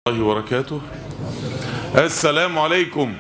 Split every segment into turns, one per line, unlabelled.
الله وبركاته السلام عليكم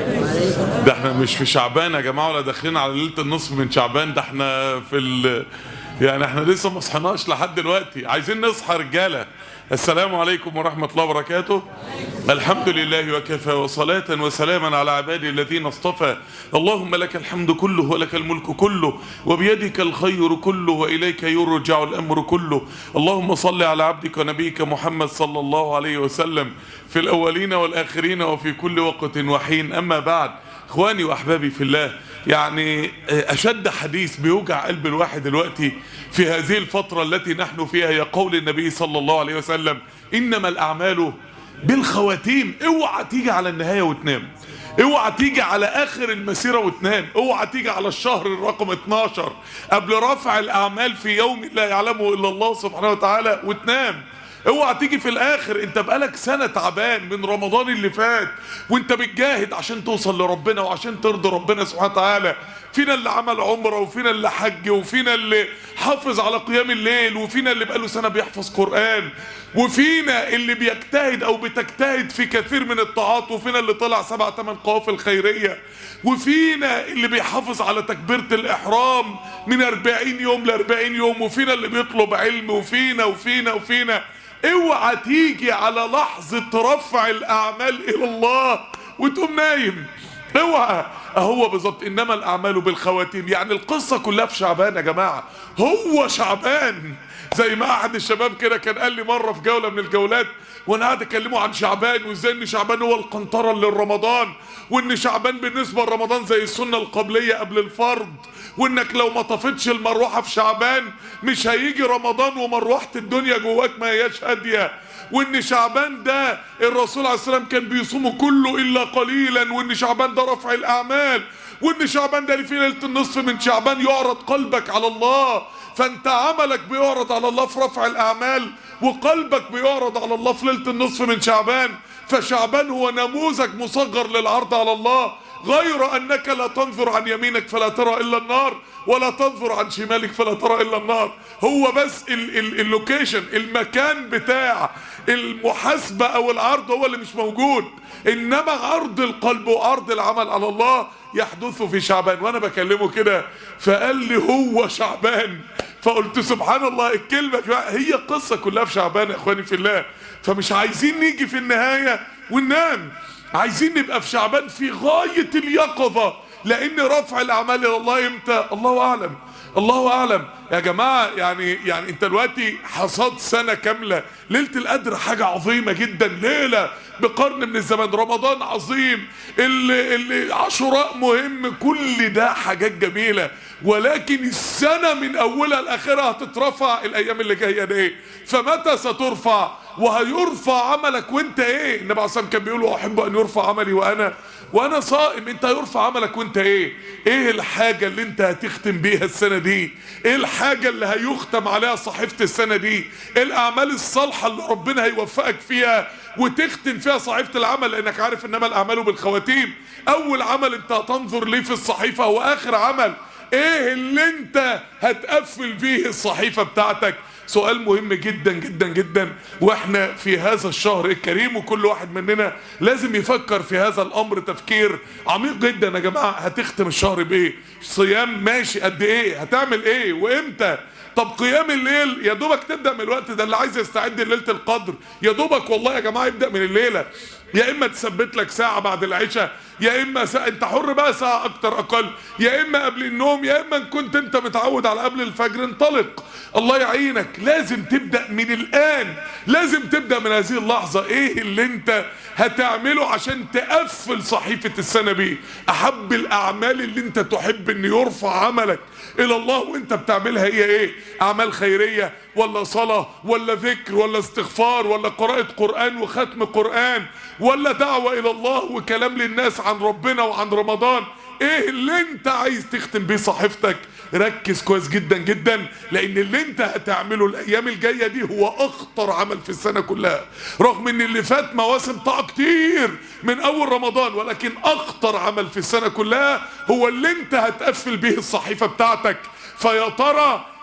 ده احنا مش في شعبان يا جماعه ولا داخلين على ليله النصف من شعبان ده احنا في ال... يعني احنا لسه ما صحناش لحد دلوقتي عايزين نصحى رجاله السلام عليكم ورحمه الله وبركاته الحمد لله وكفى وصلاة وسلاما على عبادي الذين اصطفى اللهم لك الحمد كله ولك الملك كله وبيدك الخير كله وإليك يرجع الأمر كله اللهم صل على عبدك ونبيك محمد صلى الله عليه وسلم في الأولين والآخرين وفي كل وقت وحين أما بعد اخواني واحبابي في الله يعني اشد حديث بيوجع قلب الواحد دلوقتي في هذه الفتره التي نحن فيها هي قول النبي صلى الله عليه وسلم انما الاعمال بالخواتيم اوعى تيجي على النهايه وتنام اوعى تيجي على اخر المسيره وتنام اوعى تيجي على الشهر الرقم 12 قبل رفع الاعمال في يوم لا يعلمه الا الله سبحانه وتعالى وتنام اوعى تيجي في الاخر انت بقالك سنة تعبان من رمضان اللي فات وانت بتجاهد عشان توصل لربنا وعشان ترضي ربنا سبحانه وتعالى فينا اللي عمل عمرة وفينا اللي حج وفينا اللي حافظ على قيام الليل وفينا اللي بقاله سنة بيحفظ قرآن وفينا اللي بيجتهد او بتجتهد في كثير من الطاعات وفينا اللي طلع سبع ثمان قوافل خيرية وفينا اللي بيحافظ على تكبيرة الإحرام من 40 يوم ل 40 يوم وفينا اللي بيطلب علم وفينا وفينا وفينا اوعى تيجي على لحظة رفع الأعمال إلى الله وتقوم نايم اوعى اهو بالظبط انما الاعمال بالخواتيم يعني القصه كلها في شعبان يا جماعه هو شعبان زي ما احد الشباب كده كان قال لي مره في جوله من الجولات وانا قاعد اكلمه عن شعبان وازاي ان شعبان هو القنطره للرمضان وان شعبان بالنسبه لرمضان زي السنه القبليه قبل الفرض وانك لو ما طفتش المروحه في شعبان مش هيجي رمضان ومروحه الدنيا جواك ما هياش هاديه وان شعبان ده الرسول عليه السلام كان بيصومه كله الا قليلا وان شعبان ده رفع الاعمال وان شعبان ده في ليله النصف من شعبان يعرض قلبك على الله فانت عملك بيعرض على الله في رفع الاعمال وقلبك بيعرض على الله في ليله النصف من شعبان فشعبان هو نموذج مصغر للعرض على الله غير انك لا تنظر عن يمينك فلا ترى الا النار ولا تنظر عن شمالك فلا ترى الا النار هو بس اللوكيشن المكان بتاع المحاسبه او العرض هو اللي مش موجود انما عرض القلب وعرض العمل على الله يحدث في شعبان وانا بكلمه كده فقال لي هو شعبان فقلت سبحان الله الكلمه هي القصه كلها في شعبان يا اخواني في الله فمش عايزين نيجي في النهايه وننام عايزين نبقى في شعبان في غاية اليقظة لأن رفع الأعمال إلى الله إمتى الله أعلم الله أعلم يا جماعة يعني يعني أنت دلوقتي حصاد سنة كاملة ليلة القدر حاجة عظيمة جدا ليلة بقرن من الزمان رمضان عظيم اللي, اللي عاشوراء مهم كل ده حاجات جميلة ولكن السنة من أولها لآخرها هتترفع الأيام اللي جاية دي فمتى سترفع وهيرفع عملك وانت ايه النبي عليه الصلاه كان بيقول احب ان يرفع عملي وانا وانا صائم انت هيرفع عملك وانت ايه ايه الحاجه اللي انت هتختم بيها السنه دي ايه الحاجه اللي هيختم عليها صحيفه السنه دي ايه الاعمال الصالحه اللي ربنا هيوفقك فيها وتختم فيها صحيفه العمل لانك عارف انما الاعمال بالخواتيم اول عمل انت هتنظر ليه في الصحيفه هو اخر عمل ايه اللي انت هتقفل بيه الصحيفه بتاعتك سؤال مهم جدا جدا جدا واحنا في هذا الشهر الكريم وكل واحد مننا لازم يفكر في هذا الامر تفكير عميق جدا يا جماعه هتختم الشهر بايه صيام ماشي قد ايه هتعمل ايه وامتى طب قيام الليل يا دوبك تبدا من الوقت ده اللي عايز يستعد لليله القدر يا دوبك والله يا جماعه يبدا من الليله يا اما تثبت لك ساعه بعد العشاء يا اما ساعة انت حر بقى ساعه اكتر اقل يا اما قبل النوم يا اما ان كنت انت متعود على قبل الفجر انطلق الله يعينك لازم تبدا من الان لازم تبدا من هذه اللحظه ايه اللي انت هتعمله عشان تقفل صحيفه السنه بيه احب الاعمال اللي انت تحب ان يرفع عملك الى الله وانت بتعملها هي ايه اعمال خيريه ولا صلاه ولا ذكر ولا استغفار ولا قراءه قران وختم قران ولا دعوه الى الله وكلام للناس عن ربنا وعن رمضان ايه اللي انت عايز تختم بيه صحيفتك ركز كويس جدا جدا لان اللي انت هتعمله الايام الجايه دي هو اخطر عمل في السنه كلها رغم ان اللي فات مواسم طاعه كتير من اول رمضان ولكن اخطر عمل في السنه كلها هو اللي انت هتقفل به الصحيفه بتاعتك فيا ترى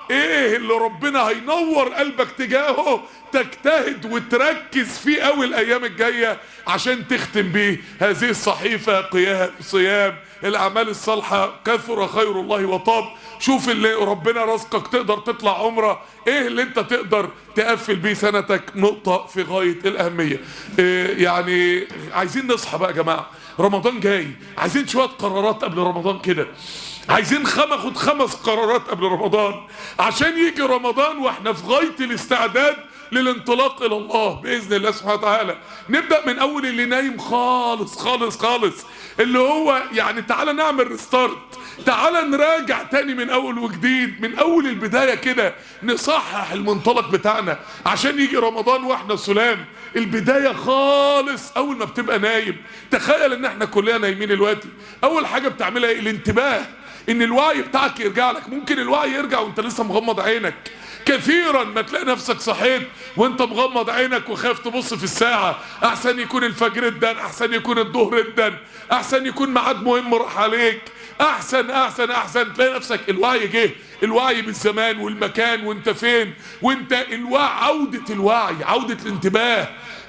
ايه اللي ربنا هينور قلبك تجاهه تجتهد وتركز فيه قوي الايام الجايه عشان تختم بيه هذه الصحيفه قيام صيام الاعمال الصالحه كثر خير الله وطاب شوف اللي ربنا رزقك تقدر تطلع عمره ايه اللي انت تقدر تقفل بيه سنتك نقطه في غايه الاهميه إيه يعني عايزين نصحى بقى يا جماعه رمضان جاي عايزين شويه قرارات قبل رمضان كده عايزين خم اخد خمس قرارات قبل رمضان عشان يجي رمضان واحنا في غايه الاستعداد للانطلاق الى الله باذن الله سبحانه وتعالى نبدا من اول اللي نايم خالص خالص خالص اللي هو يعني تعالى نعمل ريستارت تعالى نراجع تاني من اول وجديد من اول البدايه كده نصحح المنطلق بتاعنا عشان يجي رمضان واحنا سلام البدايه خالص اول ما بتبقى نايم تخيل ان احنا كلنا نايمين دلوقتي اول حاجه بتعملها ايه الانتباه ان الوعي بتاعك يرجع لك ممكن الوعي يرجع وانت لسه مغمض عينك كثيرا ما تلاقي نفسك صحيت وانت مغمض عينك وخايف تبص في الساعة احسن يكون الفجر ادن احسن يكون الظهر ادن احسن يكون ميعاد مهم راح عليك احسن احسن احسن تلاقي نفسك الوعي جه الوعي بالزمان والمكان وانت فين وانت الوعي عودة الوعي عودة الانتباه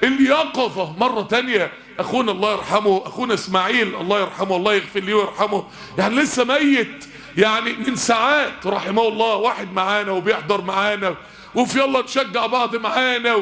اليقظة مرة تانية اخونا الله يرحمه اخونا اسماعيل الله يرحمه الله يغفر ليه ويرحمه يعني لسه ميت يعني من ساعات رحمه الله واحد معانا وبيحضر معانا وفي يلا نشجع بعض معانا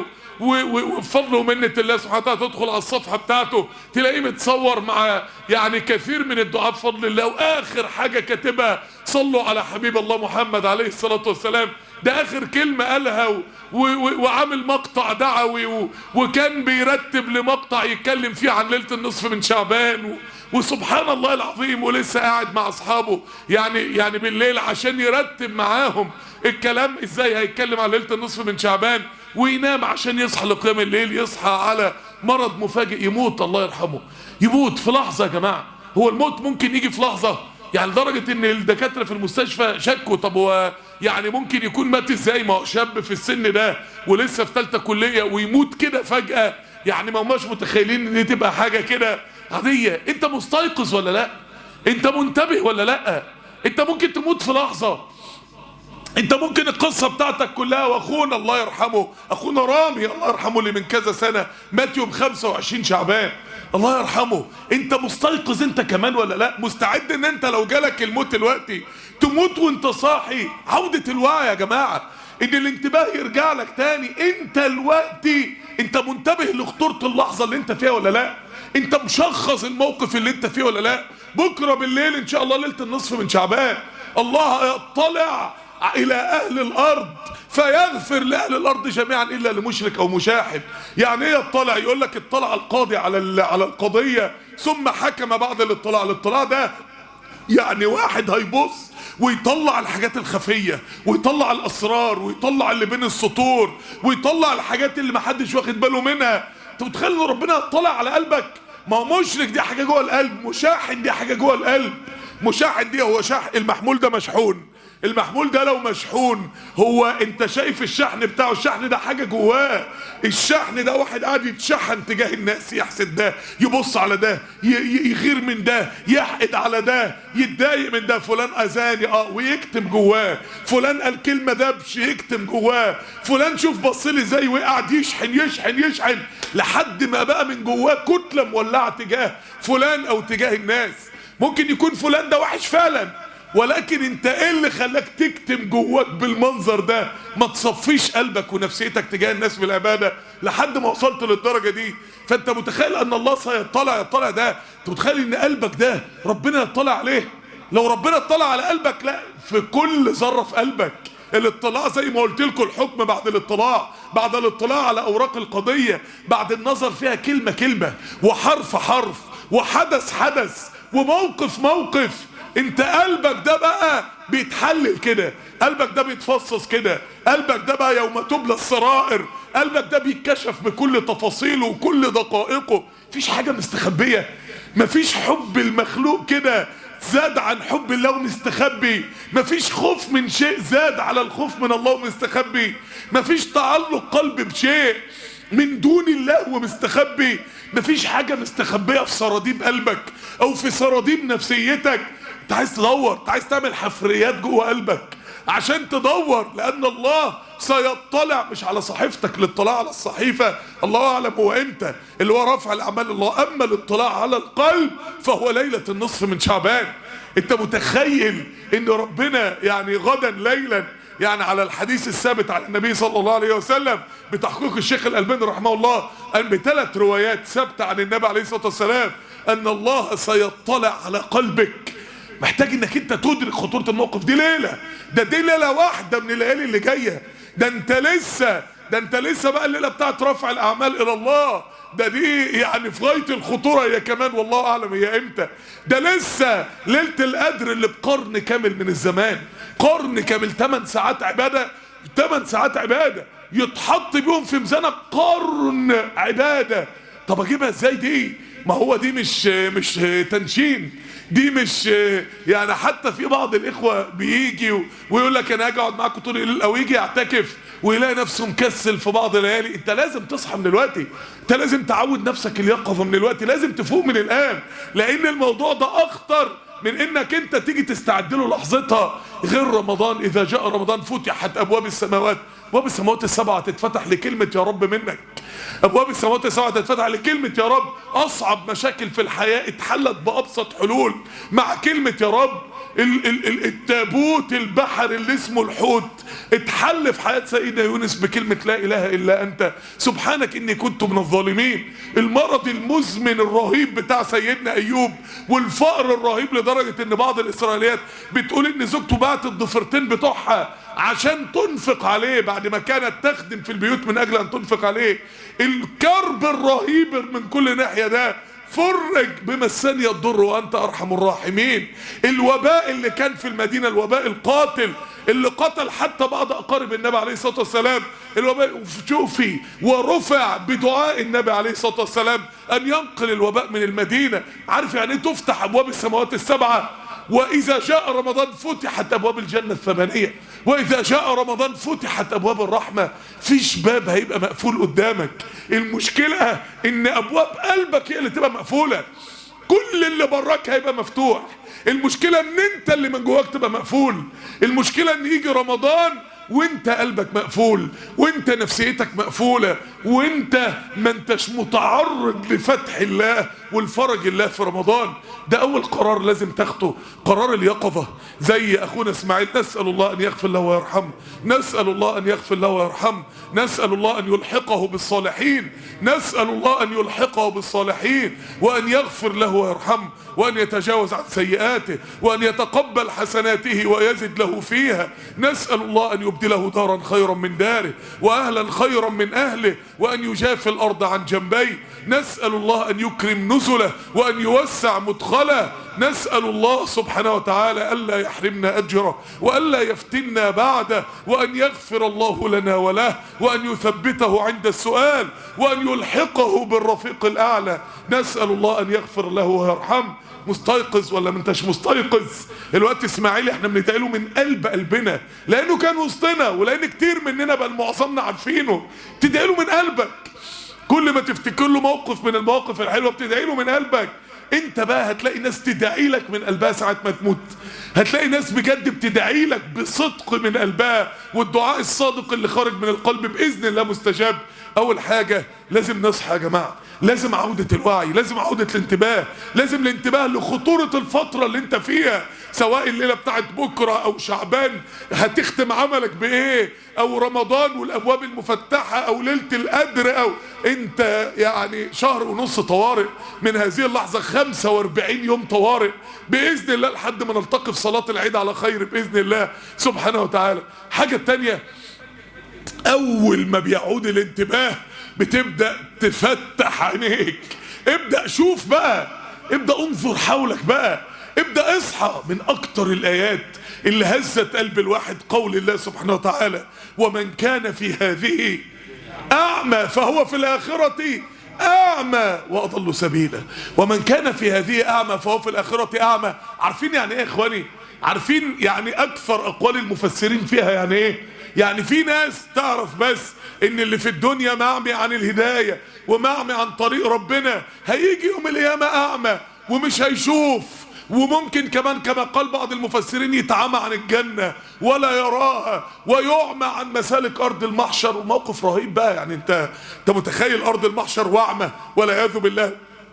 وبفضل ومنة الله سبحانه وتعالى تدخل على الصفحة بتاعته تلاقيه متصور مع يعني كثير من الدعاء بفضل الله واخر حاجة كاتبها صلوا على حبيب الله محمد عليه الصلاة والسلام ده اخر كلمة قالها و و و وعامل مقطع دعوي و وكان بيرتب لمقطع يتكلم فيه عن ليلة النصف من شعبان و وسبحان الله العظيم ولسه قاعد مع اصحابه يعني يعني بالليل عشان يرتب معاهم الكلام ازاي هيتكلم عن ليله النصف من شعبان وينام عشان يصحى لقيام الليل يصحى على مرض مفاجئ يموت الله يرحمه يموت في لحظه يا جماعه هو الموت ممكن يجي في لحظه يعني لدرجه ان الدكاتره في المستشفى شكوا طب هو يعني ممكن يكون مات ازاي ما هو شاب في السن ده ولسه في ثالثه كليه ويموت كده فجاه يعني ما هماش متخيلين ان دي تبقى حاجه كده عاديه انت مستيقظ ولا لا انت منتبه ولا لا انت ممكن تموت في لحظه انت ممكن القصة بتاعتك كلها واخونا الله يرحمه اخونا رامي الله يرحمه اللي من كذا سنة مات يوم 25 شعبان الله يرحمه انت مستيقظ انت كمان ولا لا مستعد ان انت لو جالك الموت دلوقتي تموت وانت صاحي عودة الوعي يا جماعة ان الانتباه يرجع لك تاني انت دلوقتي انت منتبه لخطورة اللحظة اللي انت فيها ولا لا انت مشخص الموقف اللي انت فيه ولا لا بكرة بالليل ان شاء الله ليلة النصف من شعبان الله يطلع الى اهل الارض فيغفر لاهل الارض جميعا الا لمشرك او مشاحن يعني ايه يطلع يقول لك اطلع القاضي على على القضيه ثم حكم بعد الاطلاع الاطلاع ده يعني واحد هيبص ويطلع الحاجات الخفية ويطلع الأسرار ويطلع اللي بين السطور ويطلع الحاجات اللي محدش واخد باله منها انت متخيل ان ربنا يطلع على قلبك ما هو مشرك دي حاجة جوه القلب مشاحن دي حاجة جوه القلب مشاحن دي هو شاحن المحمول ده مشحون المحمول ده لو مشحون هو انت شايف الشحن بتاعه الشحن ده حاجة جواه الشحن ده واحد قاعد يتشحن تجاه الناس يحسد ده يبص على ده يغير من ده يحقد على ده يتضايق من ده فلان اذاني اه ويكتم جواه فلان قال كلمة دبش يكتم جواه فلان شوف بصلي ازاي وقعد يشحن يشحن يشحن لحد ما بقى من جواه كتلة مولعة تجاه فلان او تجاه الناس ممكن يكون فلان ده وحش فعلا ولكن انت ايه اللي خلاك تكتم جواك بالمنظر ده ما تصفيش قلبك ونفسيتك تجاه الناس بالعبادة لحد ما وصلت للدرجة دي فانت متخيل ان الله سيطلع يطلع ده انت متخيل ان قلبك ده ربنا يطلع عليه لو ربنا اطلع على قلبك لا في كل ذرة في قلبك الاطلاع زي ما قلت لكم الحكم بعد الاطلاع بعد الاطلاع على اوراق القضية بعد النظر فيها كلمة كلمة وحرف حرف وحدث حدث وموقف موقف انت قلبك ده بقى بيتحلل كده قلبك ده بيتفصص كده قلبك ده بقى يوم تبلى السرائر قلبك ده بيتكشف بكل تفاصيله وكل دقائقه مفيش حاجة مستخبية مفيش حب المخلوق كده زاد عن حب الله ومستخبي مفيش خوف من شيء زاد على الخوف من الله ومستخبي مفيش تعلق قلب بشيء من دون الله ومستخبي مفيش حاجة مستخبية في سراديب قلبك او في سراديب نفسيتك انت عايز تدور انت عايز تعمل حفريات جوه قلبك عشان تدور لان الله سيطلع مش على صحيفتك الاطلاع على الصحيفة الله اعلم هو امتى اللي هو رفع الاعمال الله اما الاطلاع على القلب فهو ليلة النصف من شعبان انت متخيل ان ربنا يعني غدا ليلا يعني على الحديث الثابت عن النبي صلى الله عليه وسلم بتحقيق الشيخ الألباني رحمه الله أن بثلاث روايات ثابتة عن النبي عليه الصلاة والسلام أن الله سيطلع على قلبك محتاج انك انت تدرك خطورة الموقف دي ليلة ده دي ليلة واحدة من الليالي اللي جاية ده انت لسه ده انت لسه بقى الليلة بتاعت رفع الأعمال إلى الله ده دي يعني في غاية الخطورة هي كمان والله أعلم هي إمتى ده لسه ليلة القدر اللي بقرن كامل من الزمان قرن كامل 8 ساعات عبادة 8 ساعات عبادة يتحط بيهم في ميزانك قرن عبادة طب اجيبها ازاي دي ما هو دي مش مش تنشين دي مش يعني حتى في بعض الاخوه بيجي ويقول لك انا هاجي اقعد معاكم طول الليل او يجي يعتكف ويلاقي نفسه مكسل في بعض الليالي انت لازم تصحى من دلوقتي انت لازم تعود نفسك اليقظه من دلوقتي لازم تفوق من الان لان الموضوع ده اخطر من انك انت تيجي تستعد له لحظتها غير رمضان اذا جاء رمضان فتحت ابواب السماوات ابواب السماوات السبعه تتفتح لكلمه يا رب منك ابواب السماوات السبعه تتفتح لكلمه يا رب اصعب مشاكل في الحياه اتحلت بابسط حلول مع كلمه يا رب ال ال ال التابوت البحر اللي اسمه الحوت اتحل في حياة سيدنا يونس بكلمة لا إله إلا أنت سبحانك إني كنت من الظالمين المرض المزمن الرهيب بتاع سيدنا أيوب والفقر الرهيب لدرجة إن بعض الإسرائيليات بتقول إن زوجته بعت الضفرتين بتوعها عشان تنفق عليه بعد ما كانت تخدم في البيوت من أجل أن تنفق عليه الكرب الرهيب من كل ناحية ده فرج بمسني الضر وانت ارحم الراحمين الوباء اللي كان في المدينه الوباء القاتل اللي قتل حتى بعض اقارب النبي عليه الصلاه والسلام الوباء شوفي ورفع بدعاء النبي عليه الصلاه والسلام ان ينقل الوباء من المدينه عارف يعني ايه تفتح ابواب السماوات السبعه واذا جاء رمضان فتحت ابواب الجنه الثمانيه واذا جاء رمضان فتحت ابواب الرحمه فيش باب هيبقى مقفول قدامك المشكله ان ابواب قلبك هي اللي تبقى مقفوله كل اللي براك هيبقى مفتوح المشكله ان انت اللي من جواك تبقى مقفول المشكله ان يجي رمضان وانت قلبك مقفول وانت نفسيتك مقفولة وانت ما انتش متعرض لفتح الله والفرج الله في رمضان ده اول قرار لازم تاخده قرار اليقظة زي اخونا اسماعيل نسأل الله ان يغفر له ويرحمه نسأل الله ان يغفر له ويرحمه نسأل الله ان يلحقه بالصالحين نسأل الله ان يلحقه بالصالحين وان يغفر له ويرحمه وان يتجاوز عن سيئاته وان يتقبل حسناته ويزد له فيها نسأل الله ان يبدله دارا خيرا من داره واهلا خيرا من اهله وان يجافي الارض عن جنبيه نسأل الله ان يكرم نزله وان يوسع مدخله نسأل الله سبحانه وتعالى ألا يحرمنا أجره وألا يفتنا بعده وأن يغفر الله لنا وله وأن يثبته عند السؤال وأن يلحقه بالرفيق الأعلى نسأل الله أن يغفر له ويرحمه مستيقظ ولا ما انتش مستيقظ الوقت اسماعيل احنا بندعيله من قلب قلبنا لانه كان وسطنا ولان كتير مننا بل معظمنا عارفينه تدعيله من قلبك كل ما تفتكر له موقف من المواقف الحلوه بتدعي له من قلبك انت بقى هتلاقي ناس تدعي لك من قلبها ساعة ما تموت هتلاقي ناس بجد بتدعي لك بصدق من قلبها والدعاء الصادق اللي خارج من القلب بإذن الله مستجاب اول حاجة لازم نصحى يا جماعة لازم عودة الوعي لازم عودة الانتباه لازم الانتباه لخطورة الفترة اللي انت فيها سواء الليلة بتاعت بكرة او شعبان هتختم عملك بايه او رمضان والابواب المفتحة او ليلة القدر او انت يعني شهر ونص طوارئ من هذه اللحظة 45 يوم طوارئ باذن الله لحد ما نلتقي في صلاة العيد على خير باذن الله سبحانه وتعالى حاجة تانية اول ما بيعود الانتباه بتبدأ تفتح عينيك ابدأ شوف بقى ابدأ انظر حولك بقى ابدأ اصحى من اكتر الايات اللي هزت قلب الواحد قول الله سبحانه وتعالى ومن كان في هذه اعمى فهو في الاخرة اعمى واضل سبيلا ومن كان في هذه اعمى فهو في الاخرة اعمى عارفين يعني ايه يا اخواني عارفين يعني اكثر اقوال المفسرين فيها يعني ايه يعني في ناس تعرف بس ان اللي في الدنيا معمي عن الهداية ومعمي عن طريق ربنا هيجي يوم القيامة اعمى ومش هيشوف وممكن كمان كما قال بعض المفسرين يتعامى عن الجنة ولا يراها ويعمى عن مسالك أرض المحشر وموقف رهيب بقى يعني أنت أنت متخيل أرض المحشر وأعمى والعياذ بالله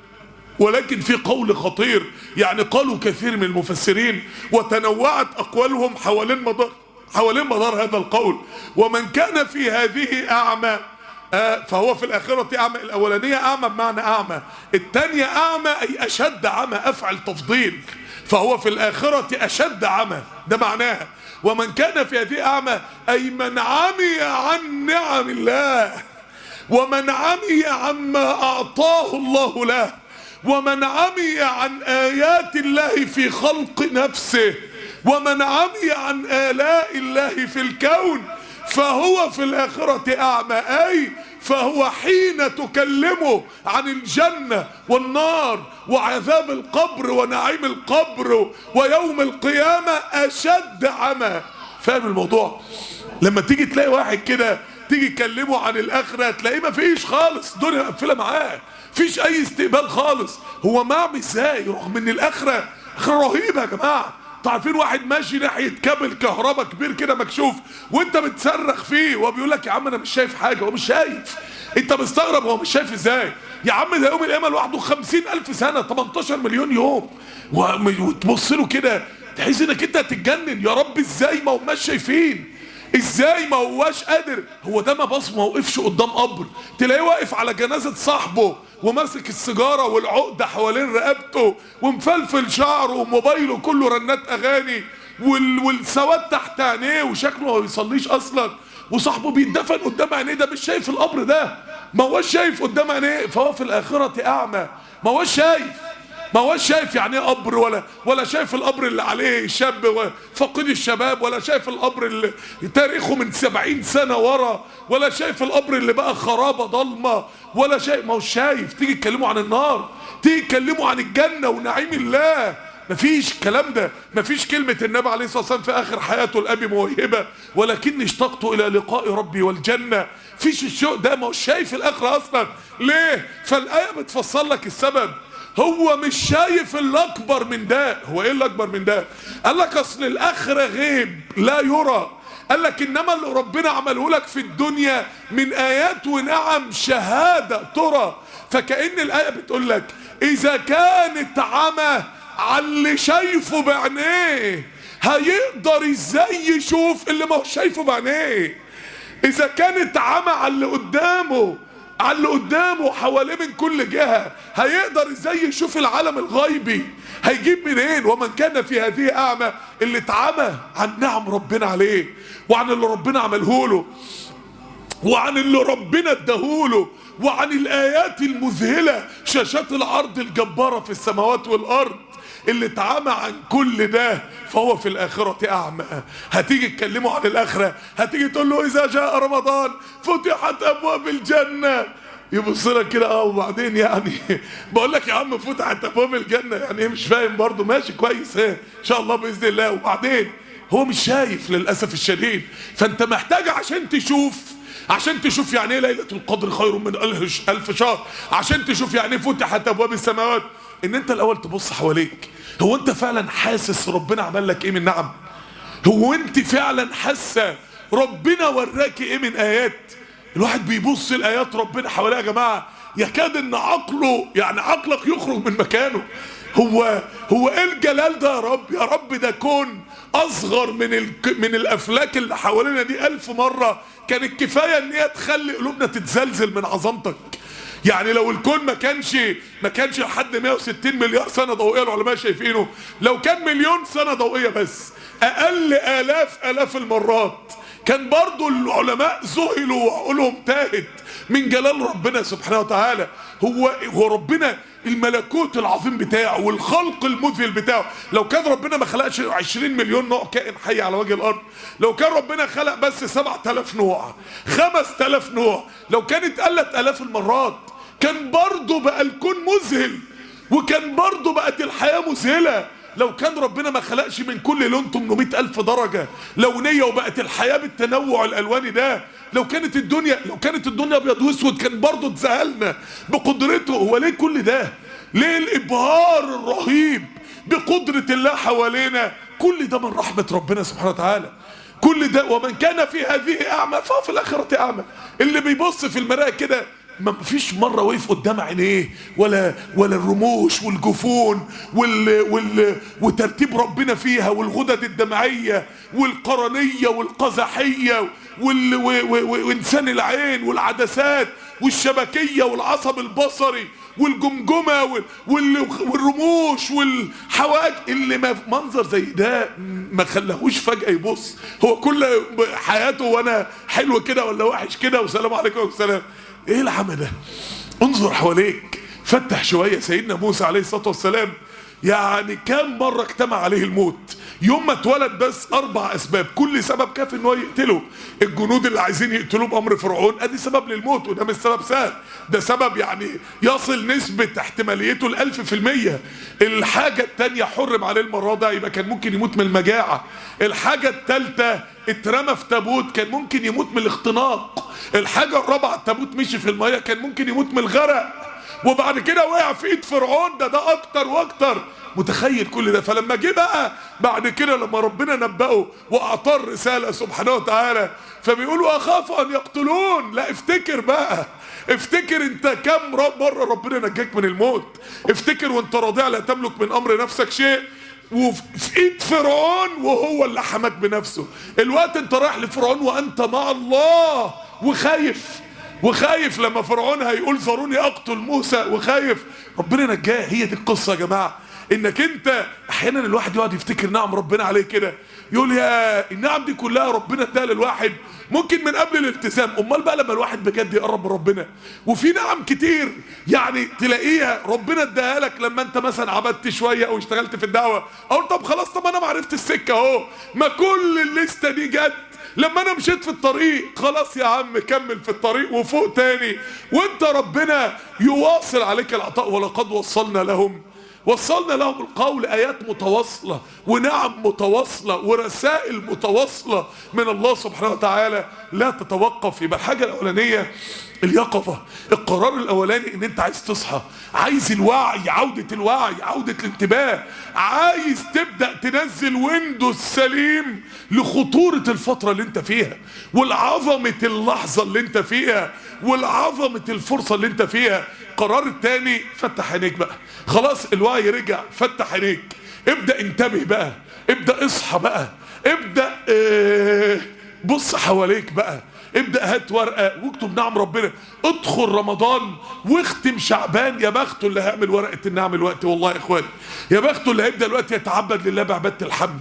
ولكن في قول خطير يعني قالوا كثير من المفسرين وتنوعت أقوالهم حوالين مدار حوالين مدار هذا القول ومن كان في هذه أعمى آه فهو في الآخرة أعمى الأولانية أعمى بمعنى أعمى الثانية أعمى أي أشد عمى أفعل تفضيل فهو في الآخرة أشد عمى ده معناها ومن كان في هذه أعمى أي من عمي عن نعم الله ومن عمي عما أعطاه الله له ومن عمي عن آيات الله في خلق نفسه ومن عمي عن آلاء الله في الكون فهو في الآخرة أعمى أي فهو حين تكلمه عن الجنة والنار وعذاب القبر ونعيم القبر ويوم القيامة أشد عمى فاهم الموضوع لما تيجي تلاقي واحد كده تيجي تكلمه عن الآخرة تلاقيه ما فيش خالص الدنيا مقفلة معاه فيش أي استقبال خالص هو معمي ازاي رغم ان الآخرة آخرة رهيبة يا جماعة انتوا عارفين واحد ماشي ناحيه كابل كهرباء كبير كده مكشوف وانت بتصرخ فيه وهو بيقول لك يا عم انا مش شايف حاجه هو مش شايف انت مستغرب هو مش شايف ازاي يا عم ده يوم القيامه لوحده 50000 سنه 18 مليون يوم وتبص له كده تحس انك انت هتتجنن يا رب ازاي ما هماش شايفين ازاي ما هواش قادر هو ده ما بص ما وقفش قدام قبر تلاقيه واقف على جنازه صاحبه وماسك السيجاره والعقده حوالين رقبته ومفلفل شعره وموبايله كله رنات اغاني وال... والسواد تحت عينيه وشكله ما بيصليش اصلا وصاحبه بيتدفن قدام عينيه ده مش شايف القبر ده ما هوش شايف قدام عينيه فهو في الاخره اعمى ما هوش شايف ما هوش شايف يعني ايه قبر ولا ولا شايف القبر اللي عليه شاب فقيد الشباب ولا شايف القبر اللي تاريخه من سبعين سنة ورا ولا شايف القبر اللي بقى خرابة ضلمة ولا شايف ما هوش شايف تيجي تكلموا عن النار تيجي تكلموا عن الجنة ونعيم الله مفيش الكلام ده مفيش كلمة النبي عليه الصلاة والسلام في آخر حياته الأبي موهبة ولكني اشتقت إلى لقاء ربي والجنة فيش الشوق ده ما هوش شايف الآخرة أصلا ليه فالآية بتفسر لك السبب هو مش شايف الاكبر من ده هو ايه الاكبر من ده قال لك اصل الاخره غيب لا يرى قال لك انما اللي ربنا عمله لك في الدنيا من ايات ونعم شهاده ترى فكأن الايه بتقول لك اذا كانت عمى على اللي شايفه بعينيه هيقدر ازاي يشوف اللي ما هو شايفه بعينيه اذا كانت عمى على اللي قدامه على اللي قدامه حواليه من كل جهة هيقدر ازاي يشوف العالم الغيبي هيجيب منين ومن كان في هذه اعمى اللي اتعمى عن نعم ربنا عليه وعن اللي ربنا عمله له وعن اللي ربنا اداهوله وعن الايات المذهلة شاشات العرض الجبارة في السماوات والارض اللي اتعمى عن كل ده فهو في الآخرة أعمى هتيجي تكلمه عن الآخرة هتيجي تقول له إذا جاء رمضان فتحت أبواب الجنة يبص لك كده اه وبعدين يعني بقول لك يا عم فتحت ابواب الجنه يعني ايه مش فاهم برضه ماشي كويس ايه ان شاء الله باذن الله وبعدين هو مش شايف للاسف الشديد فانت محتاج عشان تشوف عشان تشوف يعني ايه ليله القدر خير من الف الف شهر عشان تشوف يعني ايه فتحت ابواب السماوات ان انت الاول تبص حواليك هو انت فعلا حاسس ربنا عمل لك ايه من نعم هو انت فعلا حاسه ربنا وراك ايه من ايات الواحد بيبص الايات ربنا حواليه يا جماعه يكاد ان عقله يعني عقلك يخرج من مكانه هو هو ايه الجلال ده يا رب يا رب ده كون اصغر من ال... من الافلاك اللي حوالينا دي الف مره كانت كفايه ان هي تخلي قلوبنا تتزلزل من عظمتك يعني لو الكون ما كانش ما كانش لحد 160 مليار سنه ضوئيه العلماء شايفينه لو كان مليون سنه ضوئيه بس اقل الاف الاف المرات كان برضو العلماء ذهلوا وعقولهم تاهت من جلال ربنا سبحانه وتعالى هو هو ربنا الملكوت العظيم بتاعه والخلق المذهل بتاعه لو كان ربنا ما خلقش 20 مليون نوع كائن حي على وجه الارض لو كان ربنا خلق بس 7000 نوع 5000 نوع لو كانت قلت الاف المرات كان برضه بقى الكون مذهل وكان برضه بقت الحياه مذهله لو كان ربنا ما خلقش من كل لون 800 ألف درجة لونية وبقت الحياة بالتنوع الألواني ده لو كانت الدنيا لو كانت الدنيا أبيض وأسود كان برضه اتسهلنا بقدرته هو ليه كل ده؟ ليه الإبهار الرهيب بقدرة الله حوالينا كل ده من رحمة ربنا سبحانه وتعالى كل ده ومن كان في هذه اعمى فهو في الاخره اعمى اللي بيبص في المرايه كده ما فيش مرة وقف قدام عينيه ولا ولا الرموش والجفون وال وال وترتيب ربنا فيها والغدد الدمعية والقرنية والقزحية وال و و وإنسان العين والعدسات والشبكية والعصب البصري والجمجمة وال وال والرموش والحواج اللي ما منظر زي ده ما خلاهوش فجأة يبص هو كل حياته وانا حلو كده ولا وحش كده والسلام عليكم والسلام ايه العمى ده انظر حواليك فتح شوية سيدنا موسى عليه الصلاة والسلام يعني كم مرة اجتمع عليه الموت يوم ما اتولد بس اربع اسباب كل سبب كافي ان هو يقتله الجنود اللي عايزين يقتلوه بامر فرعون ادي سبب للموت وده مش سبب سهل ده سبب يعني يصل نسبة احتماليته الالف في المية الحاجة التانية حرم عليه المرضى يبقى كان ممكن يموت من المجاعة الحاجة التالتة اترمى في تابوت كان ممكن يموت من الاختناق الحاجة الرابعة التابوت مشي في المية كان ممكن يموت من الغرق وبعد كده وقع في ايد فرعون ده ده اكتر واكتر متخيل كل ده فلما جه بقى بعد كده لما ربنا نبأه واعطاه الرساله سبحانه وتعالى فبيقولوا اخاف ان يقتلون لا افتكر بقى افتكر انت كم مره ربنا نجاك من الموت افتكر وانت رضيع لا تملك من امر نفسك شيء وفي ايد فرعون وهو اللي حماك بنفسه الوقت انت رايح لفرعون وانت مع الله وخايف وخايف لما فرعون هيقول ذروني اقتل موسى وخايف ربنا نجاه هي دي القصه يا جماعه انك انت احيانا الواحد يقعد يفتكر نعم ربنا عليه كده يقول يا النعم دي كلها ربنا اداها للواحد ممكن من قبل الالتزام امال بقى لما الواحد بجد يقرب من ربنا وفي نعم كتير يعني تلاقيها ربنا اداها لك لما انت مثلا عبدت شويه او اشتغلت في الدعوه اقول طب خلاص طب انا ما عرفت السكه اهو ما كل الليسته دي جت لما انا مشيت في الطريق خلاص يا عم كمل في الطريق وفوق تاني وانت ربنا يواصل عليك العطاء ولقد وصلنا لهم وصلنا لهم القول ايات متواصله ونعم متواصله ورسائل متواصله من الله سبحانه وتعالى لا تتوقف يبقى الحاجه الاولانيه اليقظه القرار الاولاني ان انت عايز تصحى عايز الوعي عوده الوعي عوده الانتباه عايز تبدا تنزل ويندوز سليم لخطوره الفتره اللي انت فيها والعظمه اللحظه اللي انت فيها والعظمه الفرصه اللي انت فيها القرار الثاني فتح عينيك بقى خلاص الوعي رجع فتح عينيك ابدا انتبه بقى ابدا اصحى بقى ابدا اه بص حواليك بقى ابدا هات ورقه واكتب نعم ربنا ادخل رمضان واختم شعبان يا بخته اللي هيعمل ورقه النعم الوقت والله يا اخواني يا بخته اللي هيبدا الوقت يتعبد لله بعباده الحمد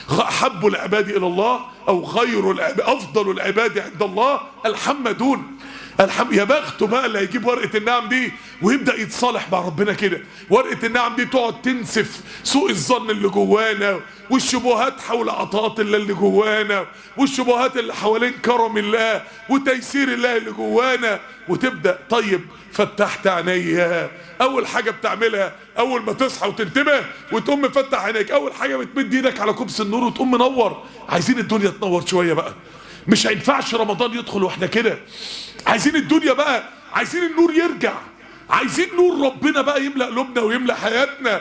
احب العباد الى الله او خير العباد افضل العباد عند الله الحمدون الحم يا بخته بقى اللي هيجيب ورقه النعم دي ويبدا يتصالح مع ربنا كده ورقه النعم دي تقعد تنسف سوء الظن اللي جوانا والشبهات حول عطاءات الله اللي جوانا والشبهات اللي حوالين كرم الله وتيسير الله اللي جوانا وتبدا طيب فتحت عينيا اول حاجه بتعملها اول ما تصحى وتنتبه وتقوم مفتح عينيك اول حاجه بتمد ايدك على كوبس النور وتقوم منور عايزين الدنيا تنور شويه بقى مش هينفعش رمضان يدخل واحنا كده عايزين الدنيا بقى عايزين النور يرجع عايزين نور ربنا بقى يملأ قلوبنا ويملأ حياتنا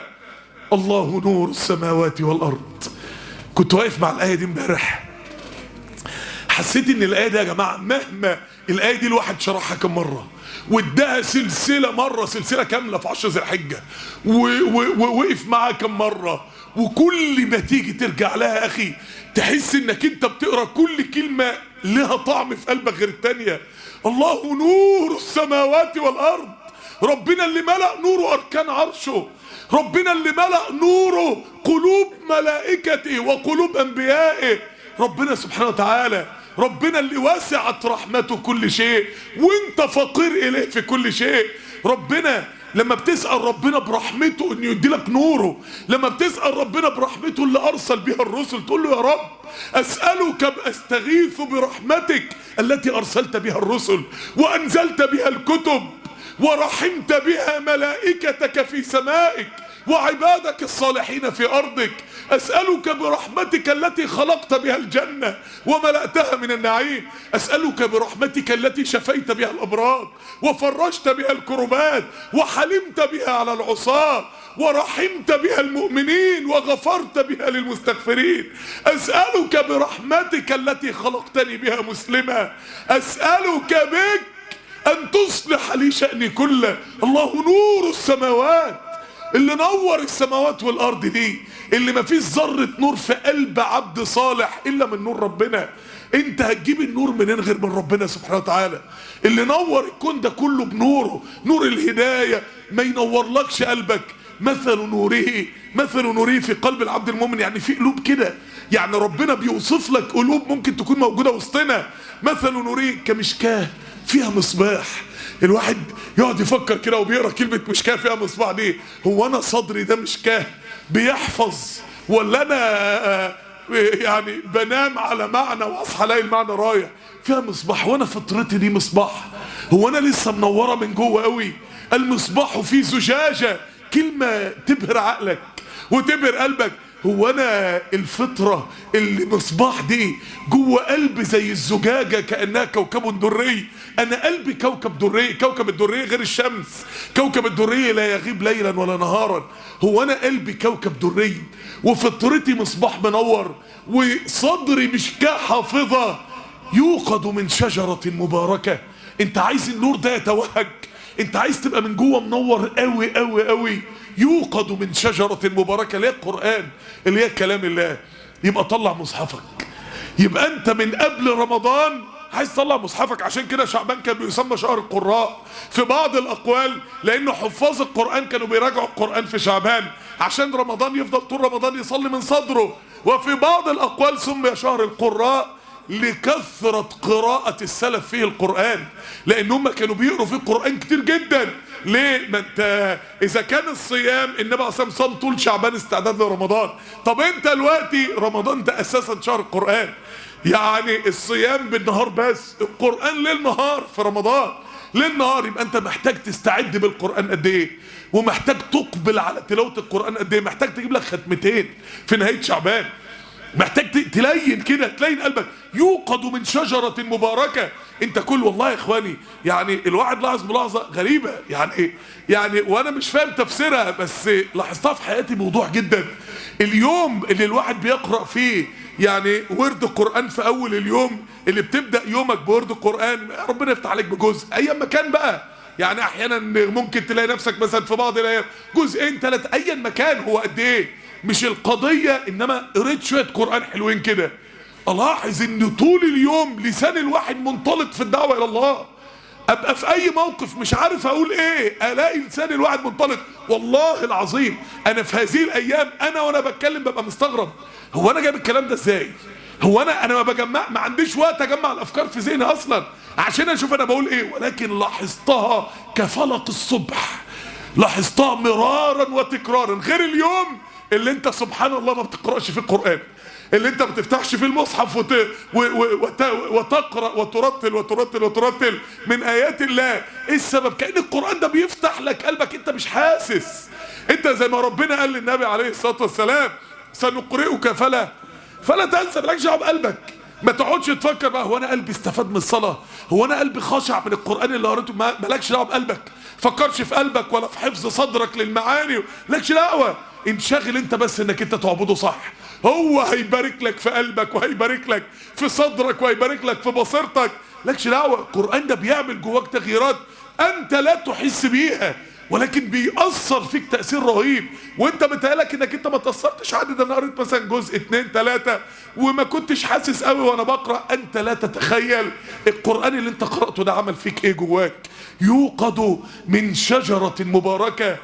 الله نور السماوات والأرض كنت واقف مع الآية دي امبارح حسيت ان الآية دي يا جماعة مهما الآية دي الواحد شرحها كم مرة واداها سلسلة مرة سلسلة كاملة في عشر ذي الحجة ووقف معاها كم مرة وكل ما تيجي ترجع لها أخي تحس انك انت بتقرا كل كلمة لها طعم في قلبك غير التانية الله نور السماوات والأرض ربنا اللي ملأ نوره أركان عرشه ربنا اللي ملأ نوره قلوب ملائكته وقلوب أنبيائه ربنا سبحانه وتعالى ربنا اللي وسعت رحمته كل شيء وانت فقير إليه في كل شيء ربنا لما بتسأل ربنا برحمته انه يديلك نوره لما بتسأل ربنا برحمته اللي ارسل بها الرسل تقول له يا رب اسألك استغيث برحمتك التي ارسلت بها الرسل وانزلت بها الكتب ورحمت بها ملائكتك في سمائك وعبادك الصالحين في أرضك أسألك برحمتك التي خلقت بها الجنة وملأتها من النعيم أسألك برحمتك التي شفيت بها الأمراض وفرجت بها الكربات وحلمت بها على العصاة ورحمت بها المؤمنين وغفرت بها للمستغفرين أسألك برحمتك التي خلقتني بها مسلما أسألك بك أن تصلح لي شأني كله الله نور السماوات اللي نور السماوات والأرض دي اللي ما فيش ذرة نور في قلب عبد صالح إلا من نور ربنا انت هتجيب النور منين غير من ربنا سبحانه وتعالى اللي نور الكون ده كله بنوره نور الهداية ما ينورلكش قلبك مثل نوره مثل نوره في قلب العبد المؤمن يعني في قلوب كده يعني ربنا بيوصف لك قلوب ممكن تكون موجودة وسطنا مثل نوره كمشكاه فيها مصباح الواحد يقعد يفكر كده وبيقرا كلمه مشكاه فيها مصباح دي هو انا صدري ده مشكاه بيحفظ ولا انا يعني بنام على معنى واصحى الاقي المعنى رايح فيها مصباح وانا فطرتي دي مصباح هو انا لسه منوره من جوه قوي المصباح فيه زجاجه كلمه تبهر عقلك وتبهر قلبك هو انا الفطره اللي مصباح دي جوه قلبي زي الزجاجه كانها كوكب دري انا قلبي كوكب دري كوكب الدري غير الشمس كوكب الدري لا يغيب ليلا ولا نهارا هو انا قلبي كوكب دري وفطرتي مصباح منور وصدري مشكاه حافظه يوقد من شجره مباركه انت عايز النور ده يتوهج انت عايز تبقى من جوه منور قوي قوي قوي يوقد من شجرة مباركة اللي هي القرآن اللي هي كلام الله يبقى طلع مصحفك يبقى انت من قبل رمضان عايز تطلع مصحفك عشان كده شعبان كان بيسمى شهر القراء في بعض الاقوال لانه حفاظ القرآن كانوا بيراجعوا القرآن في شعبان عشان رمضان يفضل طول رمضان يصلي من صدره وفي بعض الاقوال سمي شهر القراء لكثرة قراءة السلف فيه القرآن لأن هم كانوا بيقروا فيه القرآن كتير جدا ليه؟ ما انت إذا كان الصيام النبي عليه الصلاة صام طول شعبان استعداد لرمضان طب أنت دلوقتي رمضان ده أساسا شهر القرآن يعني الصيام بالنهار بس القرآن ليل نهار في رمضان ليل نهار يبقى أنت محتاج تستعد بالقرآن قد إيه ومحتاج تقبل على تلاوة القرآن قد إيه محتاج تجيب لك ختمتين في نهاية شعبان محتاج تلين كده تلين قلبك يوقد من شجرة مباركة انت كل والله يا اخواني يعني الواحد لاحظ ملاحظة غريبة يعني ايه يعني وانا مش فاهم تفسيرها بس لاحظتها في حياتي موضوع جدا اليوم اللي الواحد بيقرأ فيه يعني ورد القرآن في اول اليوم اللي بتبدأ يومك بورد القرآن ربنا يفتح عليك بجزء ايام ما كان بقى يعني احيانا ممكن تلاقي نفسك مثلا في بعض الايام جزئين ثلاثة ايا مكان هو قد ايه مش القضية انما قريت شوية قرآن حلوين كده الاحظ ان طول اليوم لسان الواحد منطلق في الدعوة الى الله ابقى في اي موقف مش عارف اقول ايه الاقي لسان الواحد منطلق والله العظيم انا في هذه الايام انا وانا بتكلم ببقى مستغرب هو انا جايب الكلام ده ازاي هو انا انا ما بجمع ما عنديش وقت اجمع الافكار في ذهني اصلا عشان اشوف انا بقول ايه ولكن لاحظتها كفلق الصبح لاحظتها مرارا وتكرارا غير اليوم اللي انت سبحان الله ما بتقراش في القران اللي انت ما بتفتحش في المصحف وت... و... و... وت... وتقرا وترتل وترتل وترتل من ايات الله ايه السبب كان القران ده بيفتح لك قلبك انت مش حاسس انت زي ما ربنا قال للنبي عليه الصلاه والسلام سنقرئك فلا فلا تنسى مالكش دعوه بقلبك ما تقعدش تفكر بقى هو انا قلبي استفاد من الصلاه هو انا قلبي خشع من القران اللي قريته مالكش دعوه بقلبك فكرش في قلبك ولا في حفظ صدرك للمعاني مالكش دعوه انشغل انت بس انك انت تعبده صح هو هيبارك لك في قلبك وهيبارك لك في صدرك وهيبارك لك في بصيرتك لكش دعوه القران ده بيعمل جواك تغييرات انت لا تحس بيها ولكن بيأثر فيك تأثير رهيب وانت بتهيألك انك انت ما تأثرتش عادي ده انا قريت مثلا جزء اتنين تلاتة وما كنتش حاسس قوي وانا بقرأ انت لا تتخيل القرآن اللي انت قرأته ده عمل فيك ايه جواك يوقد من شجرة مباركة